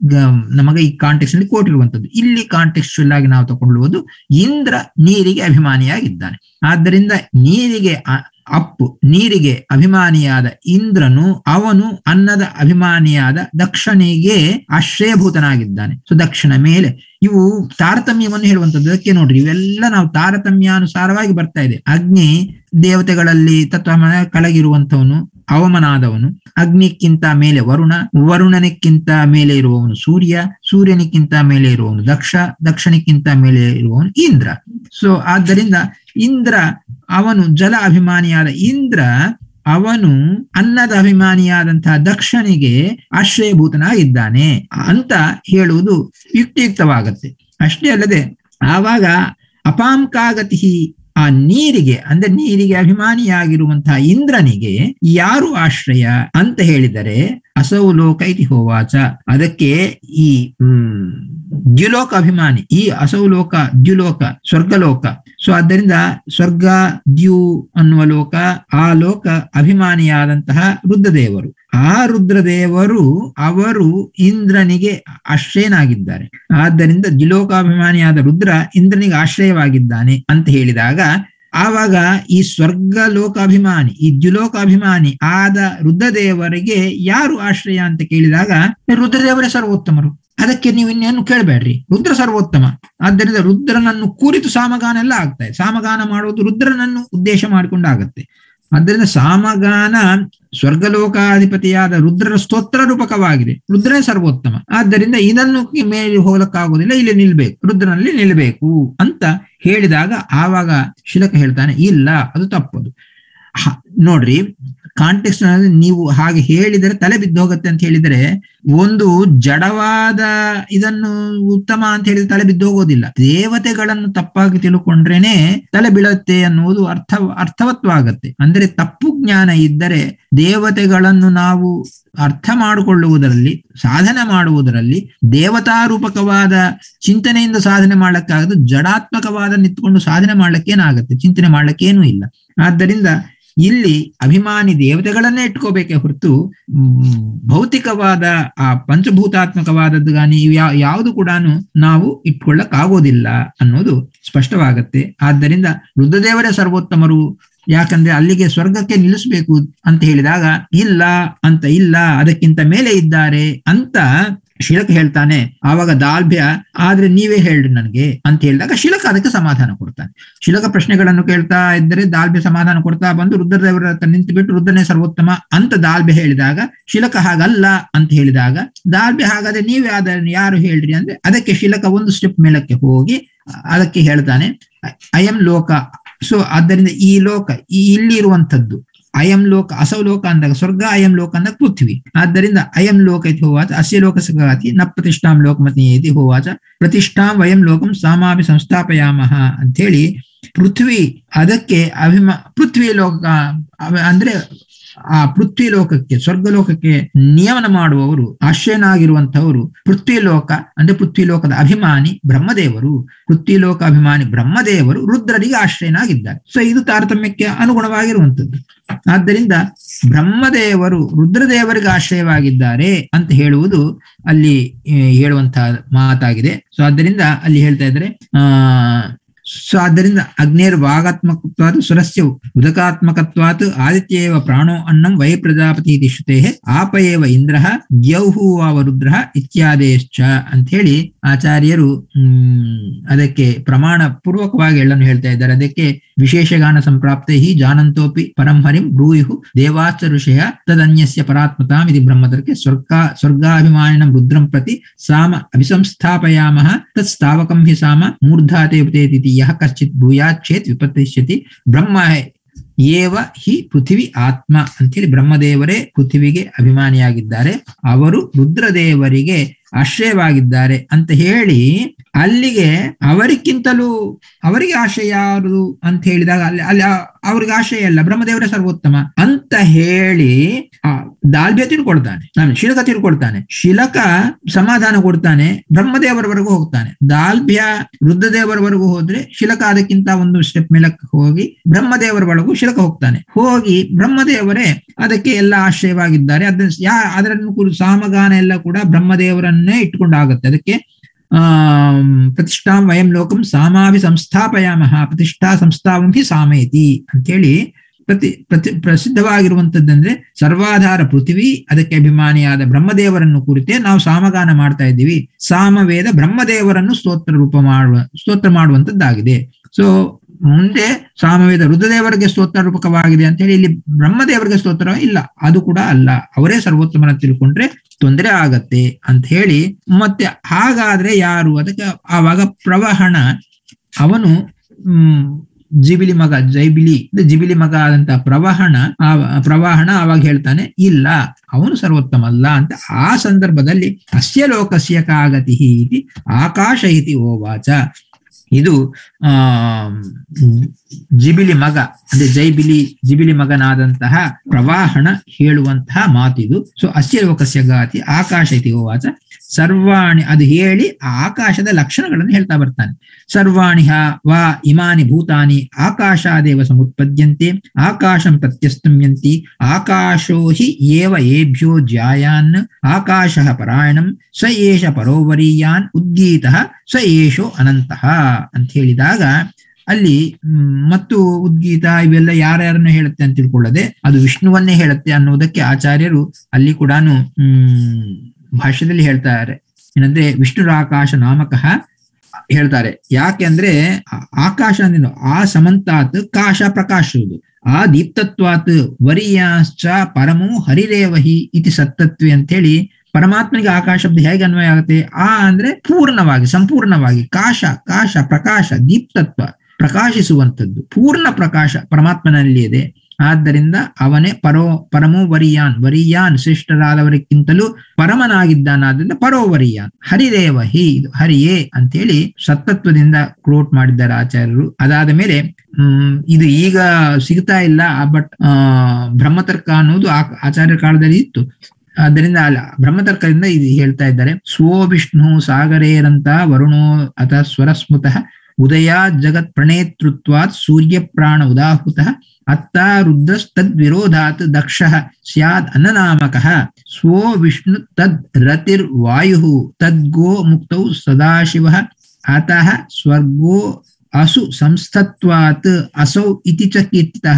ನಮಗೆ ಈ ಕಾಂಟೆಕ್ಸ್ ನಲ್ಲಿ ಕೊಟ್ಟಿರುವಂತದ್ದು ಇಲ್ಲಿ ಕಾಂಟೆಕ್ಸ್ಚುಲ್ ಆಗಿ ನಾವು ತಗೊಳ್ಳುವುದು ಇಂದ್ರ ನೀರಿಗೆ ಅಭಿಮಾನಿಯಾಗಿದ್ದಾನೆ ಆದ್ದರಿಂದ ನೀರಿಗೆ ಅಪ್ಪು ನೀರಿಗೆ ಅಭಿಮಾನಿಯಾದ ಇಂದ್ರನು ಅವನು ಅನ್ನದ ಅಭಿಮಾನಿಯಾದ ದಕ್ಷನಿಗೆ ಆಶ್ರಯಭೂತನಾಗಿದ್ದಾನೆ ಸೊ ದಕ್ಷಿಣ ಮೇಲೆ ಇವು ತಾರತಮ್ಯವನ್ನು ಹೇಳುವಂಥದ್ದು ಅದಕ್ಕೆ ನೋಡ್ರಿ ಇವೆಲ್ಲ ನಾವು ತಾರತಮ್ಯಾನುಸಾರವಾಗಿ ಬರ್ತಾ ಇದೆ ಅಗ್ನಿ ದೇವತೆಗಳಲ್ಲಿ ತತ್ವ ಕೆಳಗಿರುವಂತವನು ಅವಮನಾದವನು ಅಗ್ನಿಕ್ಕಿಂತ ಮೇಲೆ ವರುಣ ವರುಣನಿಕ್ಕಿಂತ ಮೇಲೆ ಇರುವವನು ಸೂರ್ಯ ಸೂರ್ಯನಿಕ್ಕಿಂತ ಮೇಲೆ ಇರುವವನು ದಕ್ಷ ದಕ್ಷಿಣಕ್ಕಿಂತ ಮೇಲೆ ಇರುವವನು ಇಂದ್ರ ಸೊ ಆದ್ದರಿಂದ ಇಂದ್ರ ಅವನು ಜಲ ಅಭಿಮಾನಿಯಾದ ಇಂದ್ರ ಅವನು ಅನ್ನದ ಅಭಿಮಾನಿಯಾದಂತಹ ದಕ್ಷನಿಗೆ ಆಶ್ರಯಭೂತನಾಗಿದ್ದಾನೆ ಅಂತ ಹೇಳುವುದು ಯುಕ್ತಿಯುಕ್ತವಾಗತ್ತೆ ಅಷ್ಟೇ ಅಲ್ಲದೆ ಆವಾಗ ಅಪಾಂಕಾಗತಿ ಆ ನೀರಿಗೆ ಅಂದ್ರೆ ನೀರಿಗೆ ಅಭಿಮಾನಿಯಾಗಿರುವಂತಹ ಇಂದ್ರನಿಗೆ ಯಾರು ಆಶ್ರಯ ಅಂತ ಹೇಳಿದರೆ ಅಸೌ ಲೋಕ ಇತಿ ಹೋವಾಚ ಅದಕ್ಕೆ ಈ ಹ್ಮ್ ದ್ಯುಲೋಕ ಅಭಿಮಾನಿ ಈ ಅಸೌ ಲೋಕ ದ್ಯುಲೋಕ ಸ್ವರ್ಗಲೋಕ ಸೊ ಆದ್ದರಿಂದ ಸ್ವರ್ಗ ದ್ಯು ಅನ್ನುವ ಲೋಕ ಆ ಲೋಕ ಅಭಿಮಾನಿಯಾದಂತಹ ರುದ್ರದೇವರು ಆ ರುದ್ರದೇವರು ಅವರು ಇಂದ್ರನಿಗೆ ಆಶ್ರಯನಾಗಿದ್ದಾರೆ ಆದ್ದರಿಂದ ದ್ಯುಲೋಕಾಭಿಮಾನಿಯಾದ ರುದ್ರ ಇಂದ್ರನಿಗೆ ಆಶ್ರಯವಾಗಿದ್ದಾನೆ ಅಂತ ಹೇಳಿದಾಗ ಆವಾಗ ಈ ಸ್ವರ್ಗ ಲೋಕಾಭಿಮಾನಿ ಈ ದ್ಯುಲೋಕಾಭಿಮಾನಿ ಆದ ರುದ್ರದೇವರಿಗೆ ಯಾರು ಆಶ್ರಯ ಅಂತ ಕೇಳಿದಾಗ ರುದ್ರದೇವರೇ ಸರ್ವೋತ್ತಮರು ಅದಕ್ಕೆ ನೀವು ಇನ್ನೇನು ಕೇಳಬೇಡ್ರಿ ರುದ್ರ ಸರ್ವೋತ್ತಮ ಆದ್ದರಿಂದ ರುದ್ರನನ್ನು ಕುರಿತು ಸಾಮಗಾನ ಎಲ್ಲ ಆಗ್ತಾ ಇದೆ ಸಾಮಗಾನ ಮಾಡುವುದು ರುದ್ರನನ್ನು ಉದ್ದೇಶ ಮಾಡಿಕೊಂಡು ಆಗತ್ತೆ ಆದ್ದರಿಂದ ಸಾಮಗಾನ ಸ್ವರ್ಗಲೋಕಾಧಿಪತಿಯಾದ ರುದ್ರರ ಸ್ತೋತ್ರ ರೂಪಕವಾಗಿದೆ ರುದ್ರನೇ ಸರ್ವೋತ್ತಮ ಆದ್ದರಿಂದ ಇದನ್ನು ಮೇಲೆ ಹೋಗಕ್ಕಾಗೋದಿಲ್ಲ ಇಲ್ಲಿ ನಿಲ್ಬೇಕು ರುದ್ರನಲ್ಲಿ ನಿಲ್ಬೇಕು ಅಂತ ಹೇಳಿದಾಗ ಆವಾಗ ಶಿಲಕ ಹೇಳ್ತಾನೆ ಇಲ್ಲ ಅದು ತಪ್ಪದು ನೋಡ್ರಿ ಕಾಂಟೆಕ್ಸ್ಟ್ ನೀವು ಹಾಗೆ ಹೇಳಿದರೆ ತಲೆ ಬಿದ್ದೋಗತ್ತೆ ಅಂತ ಹೇಳಿದರೆ ಒಂದು ಜಡವಾದ ಇದನ್ನು ಉತ್ತಮ ಅಂತ ಹೇಳಿದ್ರೆ ತಲೆ ಬಿದ್ದೋಗೋದಿಲ್ಲ ದೇವತೆಗಳನ್ನು ತಪ್ಪಾಗಿ ತಿಳ್ಕೊಂಡ್ರೇನೆ ತಲೆ ಬೀಳತ್ತೆ ಅನ್ನುವುದು ಅರ್ಥ ಅರ್ಥವತ್ವಾಗತ್ತೆ ಅಂದ್ರೆ ತಪ್ಪು ಜ್ಞಾನ ಇದ್ದರೆ ದೇವತೆಗಳನ್ನು ನಾವು ಅರ್ಥ ಮಾಡಿಕೊಳ್ಳುವುದರಲ್ಲಿ ಸಾಧನೆ ಮಾಡುವುದರಲ್ಲಿ ದೇವತಾರೂಪಕವಾದ ಚಿಂತನೆಯಿಂದ ಸಾಧನೆ ಮಾಡ್ಲಿಕ್ಕಾಗದು ಜಡಾತ್ಮಕವಾದ ನಿಂತ್ಕೊಂಡು ಸಾಧನೆ ಮಾಡ್ಲಿಕ್ಕೇನಾಗತ್ತೆ ಚಿಂತನೆ ಮಾಡ್ಲಿಕ್ಕೇನೂ ಇಲ್ಲ ಆದ್ದರಿಂದ ಇಲ್ಲಿ ಅಭಿಮಾನಿ ದೇವತೆಗಳನ್ನೇ ಇಟ್ಕೋಬೇಕೆ ಹೊರತು ಭೌತಿಕವಾದ ಆ ಪಂಚಭೂತಾತ್ಮಕವಾದದ್ದು ಗಾನಿ ಯಾವುದು ಕೂಡ ನಾವು ಇಟ್ಕೊಳ್ಳಕ್ ಆಗೋದಿಲ್ಲ ಅನ್ನೋದು ಸ್ಪಷ್ಟವಾಗತ್ತೆ ಆದ್ದರಿಂದ ರುದ್ರದೇವರೇ ಸರ್ವೋತ್ತಮರು ಯಾಕಂದ್ರೆ ಅಲ್ಲಿಗೆ ಸ್ವರ್ಗಕ್ಕೆ ನಿಲ್ಲಿಸ್ಬೇಕು ಅಂತ ಹೇಳಿದಾಗ ಇಲ್ಲ ಅಂತ ಇಲ್ಲ ಅದಕ್ಕಿಂತ ಮೇಲೆ ಇದ್ದಾರೆ ಅಂತ ಶಿಲಕ ಹೇಳ್ತಾನೆ ಆವಾಗ ದಾಲ್ಭ್ಯ ಆದ್ರೆ ನೀವೇ ಹೇಳ್ರಿ ನನಗೆ ಅಂತ ಹೇಳಿದಾಗ ಶಿಲಕ ಅದಕ್ಕೆ ಸಮಾಧಾನ ಕೊಡ್ತಾನೆ ಶಿಲಕ ಪ್ರಶ್ನೆಗಳನ್ನು ಕೇಳ್ತಾ ಇದ್ದರೆ ದಾಲ್ಭ್ಯ ಸಮಾಧಾನ ಕೊಡ್ತಾ ಬಂದು ರುದ್ರದೇವರ ಹತ್ರ ನಿಂತು ಬಿಟ್ಟು ರುದ್ರನೇ ಸರ್ವೋತ್ತಮ ಅಂತ ದಾಲ್ಭ್ಯ ಹೇಳಿದಾಗ ಶಿಲಕ ಹಾಗಲ್ಲ ಅಂತ ಹೇಳಿದಾಗ ದಾಲ್ಭ್ಯ ಹಾಗಾದ್ರೆ ನೀವೇ ಆದ ಯಾರು ಹೇಳ್ರಿ ಅಂದ್ರೆ ಅದಕ್ಕೆ ಶಿಲಕ ಒಂದು ಸ್ಟೆಪ್ ಮೇಲಕ್ಕೆ ಹೋಗಿ ಅದಕ್ಕೆ ಹೇಳ್ತಾನೆ ಅಯಂ ಲೋಕ ಸೊ ಆದ್ದರಿಂದ ಈ ಲೋಕ ಈ ಇಲ್ಲಿ ಇರುವಂಥದ್ದು ಅಯಂ ಲೋಕ ಅಸೌ ಲೋಕ ಅಂದಾಗ ಸ್ವರ್ಗ ಅಯಂ ಲೋಕ ಅಂದಾಗ ಪೃಥ್ವಿ ಆದ್ದರಿಂದ ಅಯಂ ಲೋಕ ಇತಿ ಹೋವಾಚ ಅಸ್ಯ ಲೋಕ ಸಗಾತಿ ನ ಪ್ರತಿಷ್ಠಾಂ ಲೋಕಮತಿ ಇತಿ ಹೋವಾಚ ಪ್ರತಿಷ್ಠಾಂ ವಯಂ ಲೋಕಂ ಸಾಮಾಪಿ ಸಂಸ್ಥಾಪಯಾಮಹ ಅಂತ ಹೇಳಿ ಪೃಥ್ವಿ ಅದಕ್ಕೆ ಅಭಿಮಾ ಪೃಥ್ವಿ ಲೋಕ ಅವ- ಅಂದ್ರೆ ಆ ಪೃಥ್ವಿ ಲೋಕಕ್ಕೆ ಸ್ವರ್ಗ ಲೋಕಕ್ಕೆ ನಿಯಮನ ಮಾಡುವವರು ಆಶ್ರಯನಾಗಿರುವಂತವರು ಪೃಥ್ವಿ ಲೋಕ ಅಂದ್ರೆ ಪೃಥ್ವಿ ಲೋಕದ ಅಭಿಮಾನಿ ಬ್ರಹ್ಮದೇವರು ಪೃಥ್ವಿ ಲೋಕ ಅಭಿಮಾನಿ ಬ್ರಹ್ಮದೇವರು ರುದ್ರರಿಗೆ ಆಶ್ರಯನಾಗಿದ್ದಾರೆ ಸೊ ಇದು ತಾರತಮ್ಯಕ್ಕೆ ಅನುಗುಣವಾಗಿರುವಂತದ್ದು ಆದ್ದರಿಂದ ಬ್ರಹ್ಮದೇವರು ರುದ್ರದೇವರಿಗೆ ಆಶ್ರಯವಾಗಿದ್ದಾರೆ ಅಂತ ಹೇಳುವುದು ಅಲ್ಲಿ ಆ, ಹೇಳುವಂತಹ ಮಾತಾಗಿದೆ ಸೊ ಆದ್ದರಿಂದ ಅಲ್ಲಿ ಹೇಳ್ತಾ ಇದ್ದಾರೆ ಆ ಸೊ ಆದ್ದರಿಂದ ಅಗ್ನೇರ್ ವಾಗಾತ್ಮಕತ್ವಾತ್ ಸುರಸ್ಯ ಉದಕಾತ್ಮಕತ್ವಾತ್ ಆದಿತ್ಯೇವ ಪ್ರಾಣೋ ಅನ್ನಂ ವೈ ಪ್ರಜಾಪತಿ ಇತಿ ಶ್ರುತೆ ಆಪ ಏವ ಇಂದ್ರ ದ್ಯೌಹು ವಾವ ರುದ್ರ ಇತ್ಯಾದೇಶ್ಚ ಅಂತ ಹೇಳಿ ಆಚಾರ್ಯರು ಹ್ಮ್ ಅದಕ್ಕೆ ಪ್ರಮಾಣ ಪೂರ್ವಕವಾಗಿ ಎಳ್ಳನ್ನು ಹೇಳ್ತಾ ಇದ್ದಾರೆ ಅದಕ್ಕೆ ವಿಶೇಷಗಾನ ಸಂಪ್ರಾಪ್ತೆ ಹಿ ಜಾನಂತೋಪಿ ಪರಂ ಹರಿಂ ಬ್ರೂಯು ದೇವಾಚ ಋಷಯ ತದನ್ಯಸ್ಯ ಪರಾತ್ಮತಾಂ ಇದು ಬ್ರಹ್ಮದರ್ಕೆ ಸ್ವರ್ಗ ಸ್ವರ್ಗಾಭಿಮಾನಿನಂ ರುದ್ರಂ ಪ್ರತಿ ಸಾಮ ಅಭಿಸಂಸ್ಥಾಪಯಾಮಃ ತತ್ ಸ್ಥಾವಕಂ ಹಿ ಸಾಮ ಮೂರ್ಧಾತೆ ಉಪತೇತಿ ಯಹ ಕಶ್ಚಿತ್ ಭೂಯಾತ್ ಚೇತ್ ವಿಪತ್ತಿಷ್ಯತಿ ಬ್ರಹ್ಮ ಏವ ಹಿ ಪೃಥಿವಿ ಆತ್ಮ ಅಂತೇಳಿ ಬ್ರಹ್ಮದೇವರೇ ಪೃಥ್ವಿಗೆ ಅಭಿಮಾನಿಯಾಗಿದ್ದಾರೆ ಅವರು ರುದ್ರದೇವರಿಗೆ ಆಶ್ರಯವಾಗಿದ್ದಾರೆ ಅಂತ ಹೇಳಿ ಅಲ್ಲಿಗೆ ಅವರಿಗಿಂತಲೂ ಅವರಿಗೆ ಆಶ್ರಯ ಯಾರು ಅಂತ ಹೇಳಿದಾಗ ಅಲ್ಲಿ ಅಲ್ಲಿ ಆ- ಅವ್ರಿಗೆ ಆಶ್ರಯ ಅಲ್ಲ ಬ್ರಹ್ಮದೇವರೇ ಸರ್ವೋತ್ತಮ ಅಂತ ಹೇಳಿ ಆ ದಾಲ್ಭ್ಯ ತಿಳ್ಕೊಳ್ತಾನೆ ನಾನು ಶಿಲಕ ತಿಳ್ಕೊಳ್ತಾನೆ ಶಿಲಕ ಸಮಾಧಾನ ಕೊಡ್ತಾನೆ ಬ್ರಹ್ಮದೇವರವರೆಗೂ ಹೋಗ್ತಾನೆ ದಾಲ್ಭ್ಯ ರುದ್ರದೇವರವರೆಗೂ ಹೋದ್ರೆ ಶಿಲಕ ಅದಕ್ಕಿಂತ ಒಂದು ಸ್ಟೆಪ್ ಮೇಲಕ್ಕೆ ಹೋಗಿ ಬ್ರಹ್ಮದೇವರ ಒಳಗೂ ಶಿಲಕ ಹೋಗ್ತಾನೆ ಹೋಗಿ ಬ್ರಹ್ಮದೇವರೇ ಅದಕ್ಕೆ ಎಲ್ಲ ಆಶ್ರಯವಾಗಿದ್ದಾರೆ ಅದನ್ನ ಯಾ ಅದರನ್ನು ಕುರಿತು ಸಾಮಗಾನ ಎಲ್ಲ ಕೂಡ ಬ್ರಹ್ಮದೇವರನ್ನೇ ಇಟ್ಕೊಂಡಾಗುತ್ತೆ ಅದಕ್ಕೆ ಆ ಪ್ರತಿಷ್ಠಾಂ ವಯಂ ಲೋಕಂ ಸಾಮಾಭಿ ಸಂಸ್ಥಾಪಯಾಮಹ ಪ್ರತಿಷ್ಠಾ ಸಂಸ್ಥಾವಂಭಿ ಸಾಮೇತಿ ಅಂತೇಳಿ ಪ್ರತಿ ಪ್ರತಿ ಪ್ರಸಿದ್ಧವಾಗಿರುವಂತದ್ದಂದ್ರೆ ಸರ್ವಾಧಾರ ಪೃಥ್ವಿ ಅದಕ್ಕೆ ಅಭಿಮಾನಿಯಾದ ಬ್ರಹ್ಮದೇವರನ್ನು ಕುರಿತೇ ನಾವು ಸಾಮಗಾನ ಮಾಡ್ತಾ ಇದ್ದೀವಿ ಸಾಮವೇದ ಬ್ರಹ್ಮದೇವರನ್ನು ಸ್ತೋತ್ರ ರೂಪ ಮಾಡುವ ಸ್ತೋತ್ರ ಮಾಡುವಂತದ್ದಾಗಿದೆ ಸೊ ಮುಂದೆ ಸಾಮವೇದ ರುದ್ರದೇವರಿಗೆ ಸ್ತೋತ್ರ ರೂಪಕವಾಗಿದೆ ಅಂತ ಹೇಳಿ ಇಲ್ಲಿ ಬ್ರಹ್ಮದೇವರಿಗೆ ಸ್ತೋತ್ರ ಇಲ್ಲ ಅದು ಕೂಡ ಅಲ್ಲ ಅವರೇ ಸರ್ವೋತ್ತಮನ ತಿಳ್ಕೊಂಡ್ರೆ ತೊಂದರೆ ಆಗತ್ತೆ ಅಂತ ಹೇಳಿ ಮತ್ತೆ ಹಾಗಾದ್ರೆ ಯಾರು ಅದಕ್ಕೆ ಆವಾಗ ಪ್ರವಹಣ ಅವನು ಹ್ಮ್ ಜಿಬಿಲಿ ಮಗ ಜೈಬಿಲಿ ಅಂದ್ರೆ ಜಿಬಿಲಿ ಮಗ ಆದಂತ ಪ್ರವಹಣ ಆ ಪ್ರವಾಹಣ ಅವಾಗ ಹೇಳ್ತಾನೆ ಇಲ್ಲ ಅವನು ಸರ್ವೋತ್ತಮ ಅಲ್ಲ ಅಂತ ಆ ಸಂದರ್ಭದಲ್ಲಿ ಅಸ್ಯ ಲೋಕಸ್ಯ ಕಾಗತಿ ಇತಿ ಆಕಾಶ ಇತಿ ಓವಾಚ ಇದು ಆ ಜಿಬಿಲಿ ಮಗ ಅಂದ್ರೆ ಜೈಬಿಲಿ ಜಿಬಿಲಿ ಮಗನಾದಂತಹ ಪ್ರವಾಹಣ ಹೇಳುವಂತಹ ಮಾತಿದು ಸೊ ಅಸ್ಯ ಲೋಕಸ್ಯ ಗಾತಿ ಆಕಾಶ ಇತಿ ಹೋವಾಚ ಸರ್ವಾಣಿ ಅದು ಹೇಳಿ ಆ ಆಕಾಶದ ಲಕ್ಷಣಗಳನ್ನು ಹೇಳ್ತಾ ಬರ್ತಾನೆ ಸರ್ವಾಣಿ ಹ ವಾ ಇಮಾನಿ ಭೂತಾನಿ ಆಕಾಶಾದೇವ ಸಮುತ್ಪದ್ಯಂತೆ ಆಕಾಶಂ ಪ್ರತ್ಯಸ್ತಮ್ಯಂತಿ ಆಕಾಶೋ ಹಿ ಏವ ಏಭ್ಯೋ ಜಾಯಾನ್ ಆಕಾಶ ಪರಾಯಣಂ ಸ ಏಷ ಪರೋವರೀಯಾನ್ ಉದ್ಗೀತ ಸ ಏಷೋ ಅನಂತಃ ಅಂತ ಹೇಳಿದಾಗ ಅಲ್ಲಿ ಹ್ಮ್, ಮತ್ತು ಉದ್ಗೀತ ಇವೆಲ್ಲ ಯಾರ್ಯಾರನ್ನು ಹೇಳುತ್ತೆ ಅಂತ ತಿಳ್ಕೊಳ್ಳದೆ ಅದು ವಿಷ್ಣುವನ್ನೇ ಹೇಳುತ್ತೆ ಅನ್ನೋದಕ್ಕೆ ಆಚಾರ್ಯರು ಅಲ್ಲಿ ಕೂಡ ಹ್ಮ್ ಭಾಷ್ಯದಲ್ಲಿ ಹೇಳ್ತಾರೆ ಏನಂದ್ರೆ ವಿಷ್ಣುರಾಕಾಶ ನಾಮಕಃ ಹೇಳ್ತಾರೆ ಯಾಕೆ ಅಂದ್ರೆ ಆ- ಆಕಾಶ ಅಂದ್ರೆ ಆ ಸಮಂತಾತ್ ಕಾಶ ಪ್ರಕಾಶವುದು ಆ ದೀಪ್ತತ್ವಾತ್ ವರಿಯಾಶ್ಚ ಪರಮೋ ಹರಿರೇವಹಿ ಇತಿ ಸತ್ತತ್ವಿ ಅಂತ ಹೇಳಿ ಪರಮಾತ್ಮನಿಗೆ ಆಕಾಶ ಶಬ್ದ ಹೇಗೆ ಅನ್ವಯ ಆಗುತ್ತೆ ಆ ಅಂದ್ರೆ ಪೂರ್ಣವಾಗಿ ಸಂಪೂರ್ಣವಾಗಿ ಕಾಶ ಕಾಶ ಪ್ರಕಾಶ ದೀಪ್ತತ್ವ ಪ್ರಕಾಶಿಸುವಂಥದ್ದು ಪೂರ್ಣ ಪ್ರಕಾಶ ಪರಮಾತ್ಮನಲ್ಲಿ ಇದೆ ಆದ್ದರಿಂದ ಅವನೇ ಪರೋ ಪರಮೋ ವರಿಯಾನ್ ವರಿಯಾನ್ ಶ್ರೇಷ್ಠರಾದವರಿಗಿಂತಲೂ ಪರಮನಾಗಿದ್ದಾನಾದ್ರಿಂದ ಪರೋವರಿಯಾನ್ ಹರಿದೇವ ಹಿ ಇದು ಹರಿಯೇ ಅಂತೇಳಿ ಸತ್ತತ್ವದಿಂದ ಕ್ರೋಟ್ ಮಾಡಿದ್ದಾರೆ ಆಚಾರ್ಯರು ಅದಾದ ಮೇಲೆ ಹ್ಮ್ ಇದು ಈಗ ಸಿಗ್ತಾ ಇಲ್ಲ ಬಟ್ ಆ ಬ್ರಹ್ಮತರ್ಕ ಅನ್ನೋದು ಆ ಆಚಾರ್ಯ ಕಾಲದಲ್ಲಿ ಇತ್ತು ಆದ್ದರಿಂದ ಅಲ್ಲ ಬ್ರಹ್ಮತರ್ಕದಿಂದ ಇದು ಹೇಳ್ತಾ ಇದ್ದಾರೆ ಸ್ವೋ ವಿಷ್ಣು ಸಾಗರೇರಂತ ವರುಣೋ ಅಥ ಸ್ವರಸ್ಮೃತಃ ಉದಯ ಜಗತ್ ಪ್ರಣೇತೃತ್ವಾತ್ ಸೂರ್ಯ ಪ್ರಾಣ ಉದಾಹುತಃ ಅತ್ತ ರುದ್ರಸ್ತದ್ವಿರೋಧಾತ್ ದಕ್ಷ ಸ್ಯಾದ್ ಅನ್ನನಾಮಕಃ ಸ್ವೋ ವಿಷ್ಣು ತದ್ ರತಿರ್ ವಾಯು ತದ್ಗೋ ಮುಕ್ತೌ ಸದಾಶಿವ ಅತಃ ಸ್ವರ್ಗೋ ಅಸು ಸಂಸ್ಥತ್ವಾತ್ ಅಸೌ ಇತಿ ಚ ಕೀರ್ತಿತಃ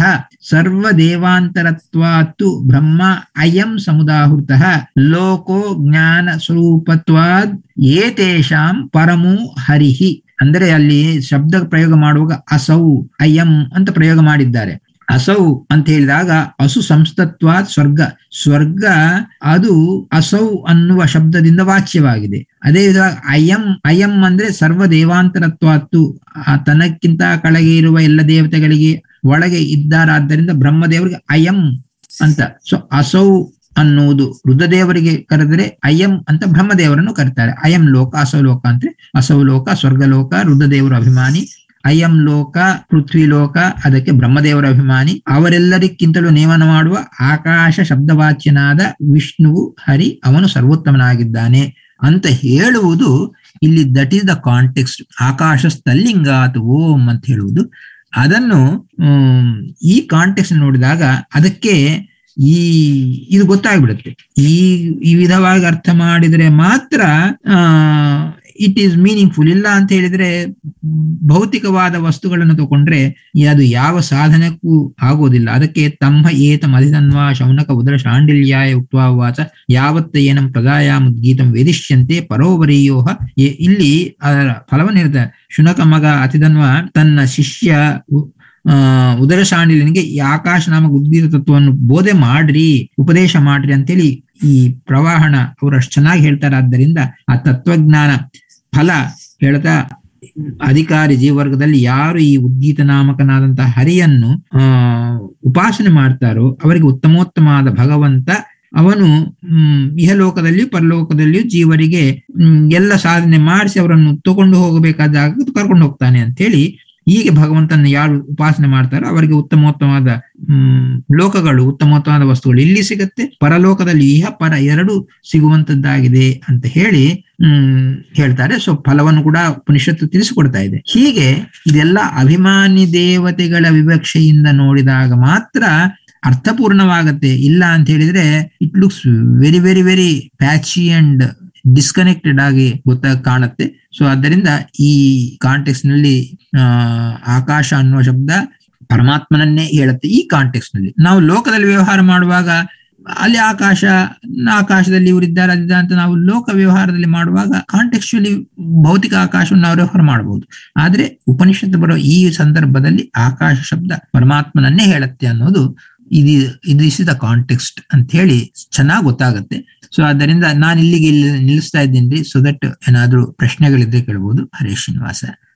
ಸರ್ವದೇವಾಂತರತ್ವಾತ್ತು ಬ್ರಹ್ಮ ಅಯಂ ಸಮುದಾಹೃತಃ ಲೋಕೋ ಜ್ಞಾನ ಸ್ವರೂಪತ್ವಾದ್ ಏತೇಷಾಂ ಪರಮೋ ಹರಿಹಿ ಅಂದರೆ ಅಲ್ಲಿ ಶಬ್ದ ಪ್ರಯೋಗ ಮಾಡುವಾಗ ಅಸೌ ಅಯಂ ಅಂತ ಪ್ರಯೋಗ ಮಾಡಿದ್ದಾರೆ ಅಸೌ ಅಂತ ಹೇಳಿದಾಗ ಅಸು ಸಂಸ್ತತ್ವಾತ್ ಸ್ವರ್ಗ ಸ್ವರ್ಗ ಅದು ಅಸೌ ಅನ್ನುವ ಶಬ್ದದಿಂದ ವಾಚ್ಯವಾಗಿದೆ ಅದೇ ವಿಧವಾಗಿ ಅಯಂ ಅಯಂ ಅಂದ್ರೆ ಸರ್ವ ದೇವಾಂತರತ್ವಾತ್ತು ಆ ತನಕ್ಕಿಂತ ಕೆಳಗೆ ಇರುವ ಎಲ್ಲ ದೇವತೆಗಳಿಗೆ ಒಳಗೆ ಇದ್ದಾರಾದ್ದರಿಂದ ಬ್ರಹ್ಮದೇವರಿಗೆ ಅಯಂ ಅಂತ ಸೊ ಅಸೌ ಅನ್ನುವುದು ರುದ್ರದೇವರಿಗೆ ಕರೆದರೆ ಅಯಂ ಅಂತ ಬ್ರಹ್ಮದೇವರನ್ನು ಕರೀತಾರೆ ಅಯಂ ಲೋಕ ಅಸೌ ಲೋಕ ಅಂದ್ರೆ ಅಸೌ ಲೋಕ ಸ್ವರ್ಗಲೋಕ ರುದ್ರದೇವರ ಅಭಿಮಾನಿ ಅಯಂ ಲೋಕ ಪೃಥ್ವಿ ಲೋಕ ಅದಕ್ಕೆ ಬ್ರಹ್ಮದೇವರ ಅಭಿಮಾನಿ ಅವರೆಲ್ಲರಿಗಿಂತಲೂ ನೇಮನ ಮಾಡುವ ಆಕಾಶ ಶಬ್ದವಾಚ್ಯನಾದ ವಿಷ್ಣುವು ಹರಿ ಅವನು ಸರ್ವೋತ್ತಮನಾಗಿದ್ದಾನೆ ಅಂತ ಹೇಳುವುದು ಇಲ್ಲಿ ದಟ್ ಈಸ್ ದ ಕಾಂಟೆಕ್ಸ್ಟ್ ಆಕಾಶ ಸ್ಥಲ್ಲಿಂಗಾತ್ ಓಂ ಅಂತ ಹೇಳುವುದು ಅದನ್ನು ಈ ಕಾಂಟೆಕ್ಸ್ಟ್ ನೋಡಿದಾಗ ಅದಕ್ಕೆ ಈ ಇದು ಗೊತ್ತಾಗ್ಬಿಡುತ್ತೆ ಈ ಈ ವಿಧವಾಗಿ ಅರ್ಥ ಮಾಡಿದ್ರೆ ಮಾತ್ರ ಇಟ್ ಈಸ್ ಮೀನಿಂಗ್ಫುಲ್ ಇಲ್ಲ ಅಂತ ಹೇಳಿದ್ರೆ ಭೌತಿಕವಾದ ವಸ್ತುಗಳನ್ನು ತಗೊಂಡ್ರೆ ಅದು ಯಾವ ಸಾಧನಕ್ಕೂ ಆಗೋದಿಲ್ಲ ಅದಕ್ಕೆ ತಮ್ಮ ಏತ ಮಧಿತನ್ವಾ ಶೌನಕ ಉದರ ಶಾಂಡಿಲ್ಯಾಯ ಉಕ್ವಾವಾಚ ಯಾವತ್ತ ಏನಂ ಪ್ರದಾಯಾಮುದ್ಗೀತಂ ವೇದಿಷ್ಯಂತೆ ಪರೋವರೀಯೋಹ ಇಲ್ಲಿ ಅದರ ಫಲವನ್ನು ಹೇಳ್ತಾರೆ ಶುನಕ ಮಗ ಅತಿಧನ್ವ ತನ್ನ ಶಿಷ್ಯ ಉದರ ಶಾಂಡಿಲಿನಿಗೆ ಈ ಆಕಾಶ ನಾಮಕ ಉದ್ಗೀತ ತತ್ವವನ್ನು ಬೋಧೆ ಮಾಡ್ರಿ ಉಪದೇಶ ಮಾಡ್ರಿ ಅಂತೇಳಿ ಈ ಪ್ರವಾಹಣ ಅವರು ಅಷ್ಟು ಚೆನ್ನಾಗಿ ಹೇಳ್ತಾರೆ ಆದ್ದರಿಂದ ಆ ತತ್ವಜ್ಞಾನ ಫಲ ಹೇಳ್ತಾ ಅಧಿಕಾರಿ ಜೀವವರ್ಗದಲ್ಲಿ ಯಾರು ಈ ಉದ್ಗೀತ ನಾಮಕನಾದಂತಹ ಹರಿಯನ್ನು ಆ ಉಪಾಸನೆ ಮಾಡ್ತಾರೋ ಅವರಿಗೆ ಉತ್ತಮೋತ್ತಮವಾದ ಭಗವಂತ ಅವನು ಹ್ಮ್ ಇಹಲೋಕದಲ್ಲಿಯೂ ಪರಲೋಕದಲ್ಲಿಯೂ ಜೀವರಿಗೆ ಹ್ಮ್ ಎಲ್ಲ ಸಾಧನೆ ಮಾಡಿಸಿ ಅವರನ್ನು ತಗೊಂಡು ಹೋಗಬೇಕಾದ ಜಾಗ ಕರ್ಕೊಂಡು ಹೋಗ್ತಾನೆ ಅಂತ ಹೇಳಿ ಹೀಗೆ ಭಗವಂತನ ಯಾರು ಉಪಾಸನೆ ಮಾಡ್ತಾರೋ ಅವರಿಗೆ ಉತ್ತಮೋತ್ತಮವಾದ ಹ್ಮ್ ಲೋಕಗಳು ಉತ್ತಮೋತ್ತಮವಾದ ವಸ್ತುಗಳು ಇಲ್ಲಿ ಸಿಗುತ್ತೆ ಪರಲೋಕದಲ್ಲಿ ಇಹ ಪರ ಎರಡು ಸಿಗುವಂತದ್ದಾಗಿದೆ ಅಂತ ಹೇಳಿ ಹ್ಮ್ ಹೇಳ್ತಾರೆ ಸೊ ಫಲವನ್ನು ಕೂಡ ಉಪನಿಷತ್ತು ತಿಳಿಸಿಕೊಡ್ತಾ ಇದೆ ಹೀಗೆ ಇದೆಲ್ಲ ಅಭಿಮಾನಿ ದೇವತೆಗಳ ವಿವಕ್ಷೆಯಿಂದ ನೋಡಿದಾಗ ಮಾತ್ರ ಅರ್ಥಪೂರ್ಣವಾಗತ್ತೆ ಇಲ್ಲ ಅಂತ ಹೇಳಿದ್ರೆ it looks very very very patchy and disconnected ಆಗಿ ಗೊತ್ತಾಗ ಕಾಣುತ್ತೆ ಸೊ ಆದ್ದರಿಂದ ಈ ಕಾಂಟೆಕ್ಸ್ ನಲ್ಲಿ ಆ ಆಕಾಶ ಅನ್ನುವ ಶಬ್ದ ಪರಮಾತ್ಮನನ್ನೇ ಹೇಳುತ್ತೆ ಈ ಕಾಂಟೆಕ್ಸ್ ನಲ್ಲಿ ನಾವು ಲೋಕದಲ್ಲಿ ವ್ಯವಹಾರ ಮಾಡುವಾಗ ಅಲ್ಲಿ ಆಕಾಶ ಆಕಾಶದಲ್ಲಿ ಇವರಿದ್ದಾರೆ ಅದಿದ್ದ ಅಂತ ನಾವು ಲೋಕ ವ್ಯವಹಾರದಲ್ಲಿ ಮಾಡುವಾಗ ಕಾಂಟೆಕ್ಚುಲಿ ಭೌತಿಕ ಆಕಾಶವನ್ನು ನಾವು ವ್ಯವಹಾರ ಮಾಡಬಹುದು ಆದ್ರೆ ಉಪನಿಷತ್ತು ಬರೋ ಈ ಸಂದರ್ಭದಲ್ಲಿ ಆಕಾಶ ಶಬ್ದ ಪರಮಾತ್ಮನನ್ನೇ ಹೇಳುತ್ತೆ ಅನ್ನೋದು ಇದು ಇದು ಇಸ್ ದ ಕಾಂಟೆಕ್ಸ್ಟ್ ಅಂತ ಹೇಳಿ ಚೆನ್ನಾಗಿ ಗೊತ್ತಾಗುತ್ತೆ ಸೊ ಆದ್ದರಿಂದ ನಾನು ಇಲ್ಲಿಗೆ ಇಲ್ಲಿ ನಿಲ್ಲಿಸ್ತಾ ಇದ್ದೀನಿ ಸೊ ದಟ್ ಏನಾದ್ರೂ ಪ್ರಶ್ನೆಗಳಿದ್ರೆ ಕೇಳ್ಬೋದು ಹರೇ ಶ್ರೀನಿವಾಸ